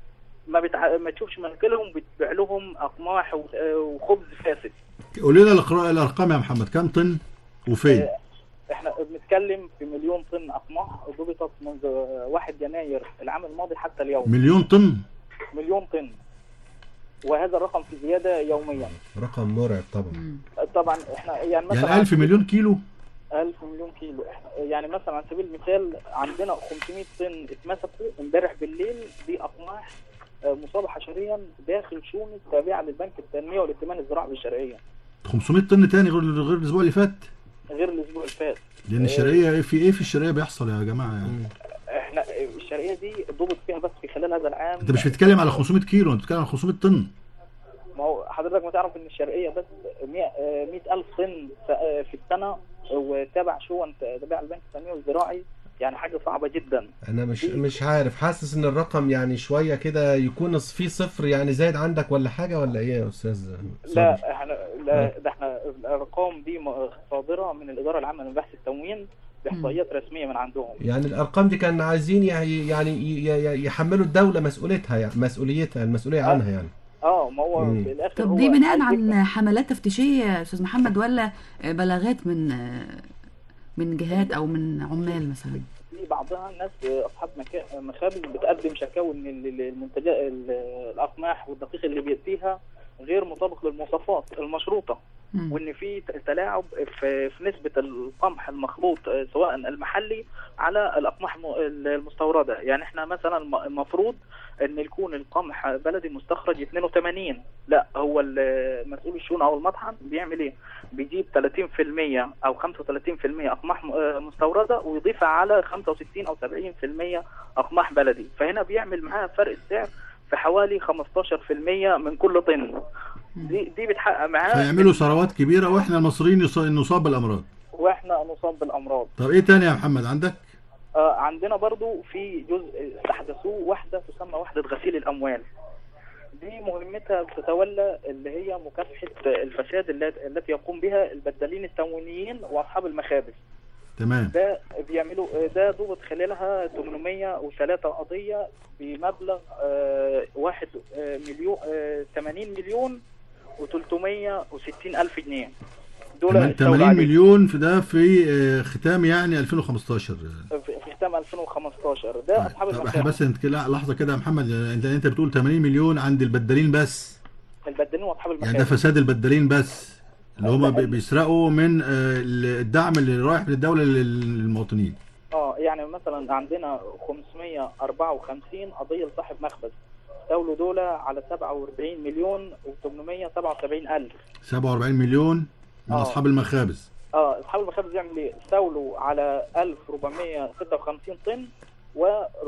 ما بتع... ما تشوفش مناكلهم بتبيع لهم اقماح و- آه، وخبز فاسد
قول لنا الأقرا- الارقام يا محمد كم طن وفين
احنا بنتكلم في مليون طن اقماح ضبطت منذ 1 يناير العام الماضي حتى اليوم
مليون طن
مليون طن وهذا الرقم في زياده يوميا
رقم مرعب طبعا
مم.
طبعا احنا يعني مثلا
يعني 1000 مليون كيلو
1000 مليون كيلو احنا يعني مثلا على سبيل المثال عندنا 500 طن اتمسكوا امبارح بالليل دي اقماح آه، مصابه حشريا داخل شونس تابعه للبنك التنميه والائتمان الزراعي بالشرقيه
500 طن تاني غير غير الاسبوع اللي فات
غير الاسبوع اللي فات
لان الشرقيه في ايه في الشرقيه بيحصل يا جماعه يعني
احنا الشرقيه دي ضبط فيها بس في خلال هذا العام
انت مش بتتكلم على 500 كيلو انت بتتكلم على 500 طن
ما هو حضرتك ما تعرف ان الشرقيه بس 100 ألف طن ف- آه، في السنه وتابع شون تابع البنك التنميه والزراعي يعني حاجه صعبه جدا
انا مش مش عارف حاسس ان الرقم يعني شويه كده يكون في صفر يعني زايد عندك ولا حاجه ولا ايه يا استاذ صابر؟
لا احنا لا ده احنا الارقام دي م- صادره من الاداره العامه لبحث التموين باحصائيات رسميه من عندهم
يعني الارقام دي كان عايزين يعني يعني ي- ي- يحملوا الدوله مسؤوليتها يعني مسؤوليتها المسؤوليه عنها يعني
اه ما هو
مم.
في الاخر
طب
هو
دي بناء
عايز
عن
يكسب.
حملات تفتيشيه يا استاذ محمد ولا بلاغات من من جهات او من عمال مثلا
في بعضها الناس اصحاب مكا- مخابز بتقدم شكاوى ان ال- ال- المنتجات ال- الاقماح والدقيق اللي بياتيها غير مطابق للمواصفات المشروطه
مم.
وان في ت- تلاعب في في نسبه القمح المخلوط آه، سواء المحلي على الاقماح الم- المستورده يعني احنا مثلا الم- المفروض ان يكون القمح بلدي مستخرج 82 لا هو ال- مسؤول الشؤون او المطحن بيعمل ايه بيجيب 30% او 35% اقماح م- آه، مستورده ويضيفها على 65 او 70% اقماح بلدي فهنا بيعمل معاها فرق السعر في حوالي 15% من كل طن دي دي بتحقق معاه
فيعملوا ثروات كبيره واحنا المصريين يص- نصاب بالامراض
واحنا نصاب بالامراض
طب ايه تاني يا محمد عندك
آه عندنا برضو في جزء استحدثوه وحده تسمى وحده غسيل الاموال دي مهمتها بتتولى اللي هي مكافحه الفساد الل- التي يقوم بها البدالين التموينيين واصحاب المخابز
تمام
ده بيعملوا ده ضبط خلالها 803 قضيه بمبلغ آه، واحد آه، مليون آه، 80 مليون و360 الف جنيه دول
تمام-
استولوا
80
عليهم.
مليون في ده في آه، ختام يعني 2015
في في ختام 2015 ده اصحاب
طب احنا
المخابز
بس نتكلم لحظه كده يا محمد انت انت بتقول 80 مليون عند البدالين بس
البدالين واصحاب
يعني ده
المخابز
فساد البدالين بس اللي هم
ده-
بيسرقوا من آه، الدعم اللي رايح من الدوله للمواطنين
اه يعني مثلا عندنا 554 قضيه لصاحب مخبز استولوا دول على 47 مليون و877 الف
47 مليون من
آه.
اصحاب المخابز
اه اصحاب المخابز يعمل ايه؟ استولوا على 1456 طن و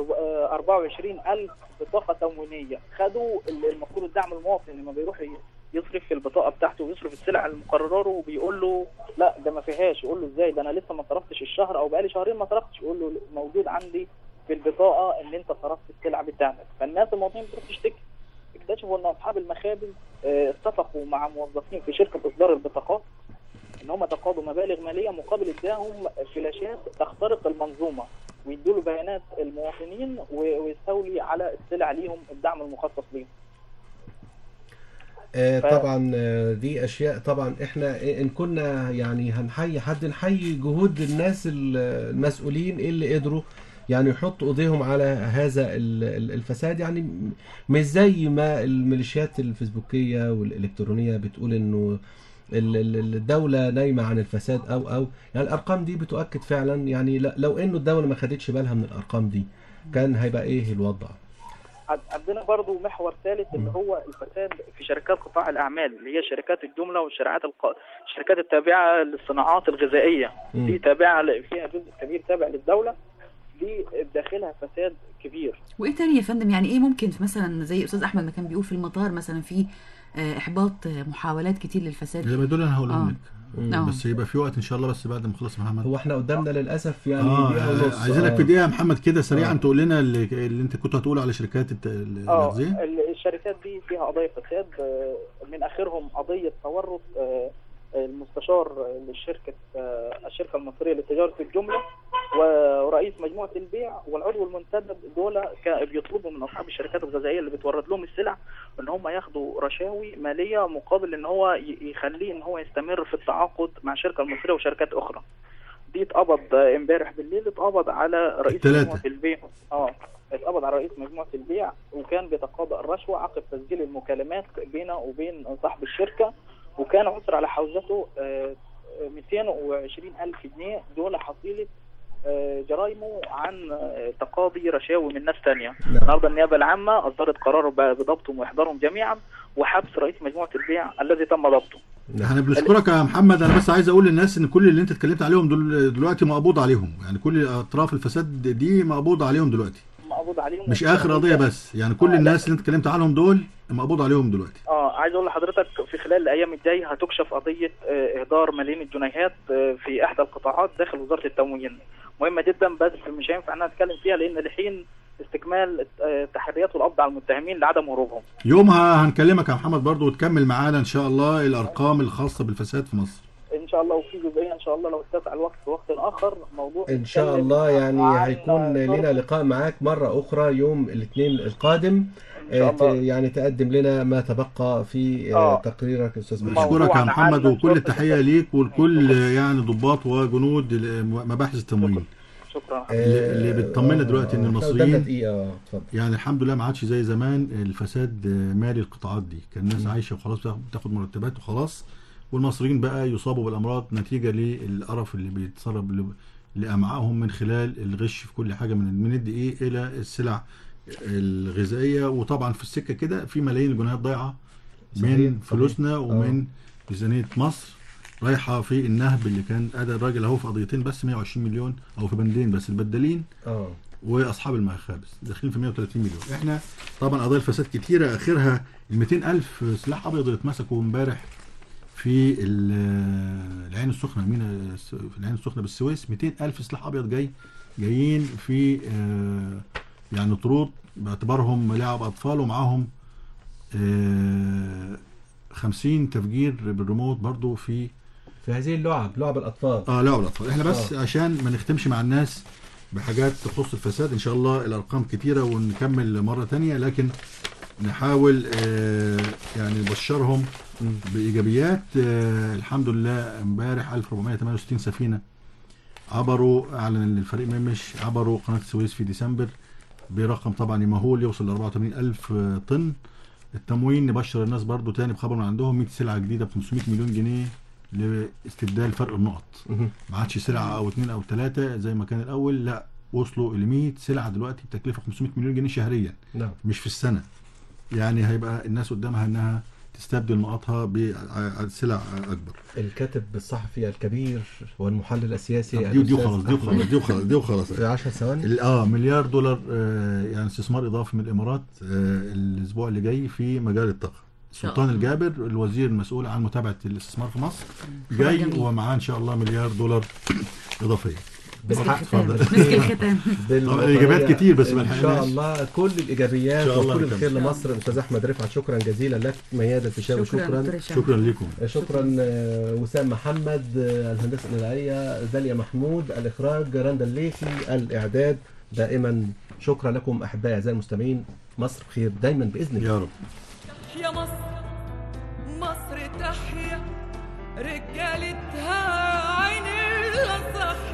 24 الف بطاقه تموينيه خدوا ال- المفروض الدعم المواطن لما بيروح ي- يصرف في البطاقه بتاعته ويصرف السلع المقرره وبيقول له لا ده ما فيهاش يقول له ازاي ده انا لسه ما صرفتش الشهر او بقالي شهرين ما صرفتش يقول له موجود عندي في البطاقه ان انت صرفت السلع بتاعتك فالناس المواطنين بتروح تشتكي اكتشفوا ان اصحاب المخابز آه، اتفقوا مع موظفين في شركه اصدار البطاقات ان هم تقاضوا مبالغ ماليه مقابل ادائهم فلاشات تخترق المنظومه ويدوا له بيانات المواطنين و- ويستولي على السلع ليهم الدعم المخصص ليهم
آه،
ف-
طبعا آه، دي اشياء طبعا احنا ان كنا يعني هنحيي حد نحيي جهود الناس ال- المسؤولين اللي قدروا يعني يحطوا ايديهم على هذا ال- ال- الفساد يعني م- مش زي ما الميليشيات الفيسبوكيه والالكترونيه بتقول انه ال- ال- الدوله نايمه عن الفساد او او يعني الارقام دي بتؤكد فعلا يعني ل- لو انه الدوله ما خدتش بالها من الارقام دي كان هيبقى ايه الوضع
عد- عندنا برضو محور ثالث اللي هو الفساد في شركات قطاع الاعمال اللي هي شركات الجمله والشركات الق... الشركات التابعه للصناعات الغذائيه
مم.
دي تابعه ل- فيها جزء كبير تابع للدوله دي داخلها فساد كبير
وايه تاني يا فندم يعني ايه ممكن في مثلا زي استاذ احمد ما كان بيقول في المطار مثلا في آه، احباط آه، محاولات كتير للفساد
زي ما دول انا هقولهم
آه.
لك
آه.
بس يبقى في وقت ان شاء الله بس بعد ما نخلص محمد
هو احنا قدامنا للاسف يعني
اه
دقيقه ونص
عايزينك
آه.
في دقيقه يا محمد كده سريعا
آه.
تقول لنا اللي, اللي انت كنت هتقول على شركات الت- ال-
اه
الأغذية
ال- الشركات دي فيها قضايا فساد آه، من اخرهم قضيه تورط آه، المستشار للشركه آه، الشركه المصريه لتجاره الجمله ورئيس مجموعه البيع والعضو المنتدب دول كا- بيطلبوا من اصحاب الشركات الغذائيه اللي بتورد لهم السلع ان هم ياخدوا رشاوي ماليه مقابل ان هو ي- يخليه ان هو يستمر في التعاقد مع الشركه المصريه وشركات اخرى دي اتقبض آه، امبارح بالليل اتقبض على رئيس
التلاتة.
مجموعه البيع اه اتقبض على رئيس مجموعه البيع وكان بيتقاضى الرشوه عقب تسجيل المكالمات بينه وبين صاحب الشركه وكان عثر على حوزته آه، آه، 220 الف جنيه دول حصيله آه، جرايمه عن آه، تقاضي رشاوي من ناس تانية
نعم.
النهارده النيابه العامه اصدرت قرار ب- بضبطهم واحضارهم جميعا وحبس رئيس مجموعه البيع الذي تم ضبطه
احنا بنشكرك يا محمد انا بس عايز اقول للناس ان كل اللي انت اتكلمت عليهم دول دلوقتي مقبوض عليهم يعني كل اطراف الفساد دي مقبوض عليهم دلوقتي
مقبوض عليهم
مش اخر قضيه بس يعني كل
آه،
الناس اللي انت اتكلمت عنهم دول مقبوض عليهم دلوقتي
اه عايز اقول لحضرتك في خلال الايام الجايه هتكشف قضيه آه، اهدار ملايين الجنيهات آه، في احدى القطاعات داخل وزاره التموين مهمه جدا بس مش هينفع ان أنا اتكلم فيها لان لحين استكمال آه، تحريات والقبض على المتهمين لعدم هروبهم
يومها هنكلمك يا محمد برضو وتكمل معانا ان شاء الله الارقام الخاصه بالفساد في مصر
ان شاء الله وفي جزئيه ان شاء الله لو اتسع الوقت في وقت اخر موضوع
ان شاء
نتكلم
الله يعني
عن
هيكون
شرط-
لنا لقاء معاك مرة أخرى يوم الاثنين القادم
إن شاء
آه، ت-
الله.
يعني تقدم لنا ما تبقى في آه،
آه.
تقريرك أستاذ
موضوع
محمد
بشكرك يا
عن
محمد
عالم
وكل
شرطة
التحيه ليك ولكل يعني ضباط وجنود مباحث التموين
شكرا
اللي- اللي بتطمنا دلوقتي إن
آه،
المصريين-
قدامنا دقيقة آه، اتفضل
يعني الحمد لله ما عادش زي زمان الفساد مالي القطاعات دي كان الناس عايشه وخلاص بتاخد مرتبات وخلاص والمصريين بقى يصابوا بالامراض نتيجه للقرف اللي بيتسرب ل- لامعائهم من خلال الغش في كل حاجه من من الدقيق الى السلع الغذائيه وطبعا في السكه كده في ملايين الجنيهات ضايعه
صحيح،
من
صحيح.
فلوسنا ومن
آه.
ميزانيه مصر رايحه في النهب اللي كان ادى الراجل اهو في قضيتين بس 120 مليون او في بندين بس البدالين
اه
واصحاب المخابز داخلين في 130 مليون احنا طبعا قضايا الفساد كتيره اخرها ال 200 الف سلاح ابيض اللي اتمسكوا امبارح في ال- العين السخنه مين في العين السخنه بالسويس 200 الف سلاح ابيض جاي جايين في آه، يعني طرود باعتبارهم ملاعب اطفال ومعاهم آه، 50 تفجير بالريموت برضو في
في هذه اللعب لعب الاطفال
اه لا الاطفال احنا بس
آه.
عشان ما نختمش مع الناس بحاجات تخص الفساد ان شاء الله الارقام كتيره ونكمل مره تانية لكن نحاول آه يعني نبشرهم بايجابيات آه الحمد لله امبارح 1468 سفينه عبروا اعلن الفريق ممش عبروا قناه السويس في ديسمبر برقم طبعا مهول يوصل ل 84 الف طن التموين نبشر الناس برضو تاني بخبر من عندهم 100 سلعه جديده ب 500 مليون جنيه لاستبدال فرق النقط
مهم.
ما عادش سلعه او اثنين او ثلاثه زي ما كان الاول لا وصلوا ل 100 سلعه دلوقتي بتكلفه 500 مليون جنيه شهريا
نعم
مش في السنه يعني هيبقى الناس قدامها انها تستبدل نقاطها بسلع اكبر
الكاتب الصحفي الكبير والمحلل السياسي
دي دي
الأستاذ
وخلاص دي
أحمد
وخلاص دي وخلاص دي وخلاص
في 10 ثواني
ال- اه مليار دولار آه يعني استثمار اضافي من الامارات آه الاسبوع اللي جاي في مجال الطاقه
شاء
سلطان
الله.
الجابر الوزير المسؤول عن متابعه الاستثمار في مصر
خبر
جاي
جميل.
ومعاه ان شاء الله مليار دولار اضافيه
مسك
بالحق
الختام
اتفضل.
مسك الختام
بالوطنية.
الإجابات كتير بس ما
ان شاء
لحقناش.
الله كل الايجابيات
إن شاء الله
وكل
نكمل.
الخير لمصر الاستاذ احمد رفعت شكرا جزيلا لك ميادة الفيشاوي
شكرا
شكرا
دكتور هشام.
شكرا لكم
شكرا آه، وسام محمد آه، الهندسه النهائيه داليا محمود الاخراج رندا الليثي الاعداد دائما شكرا لكم احبائي اعزائي المستمعين مصر بخير دايما باذن الله
يا رب
يا مصر مصر تحيا رجالتها عين الصحيا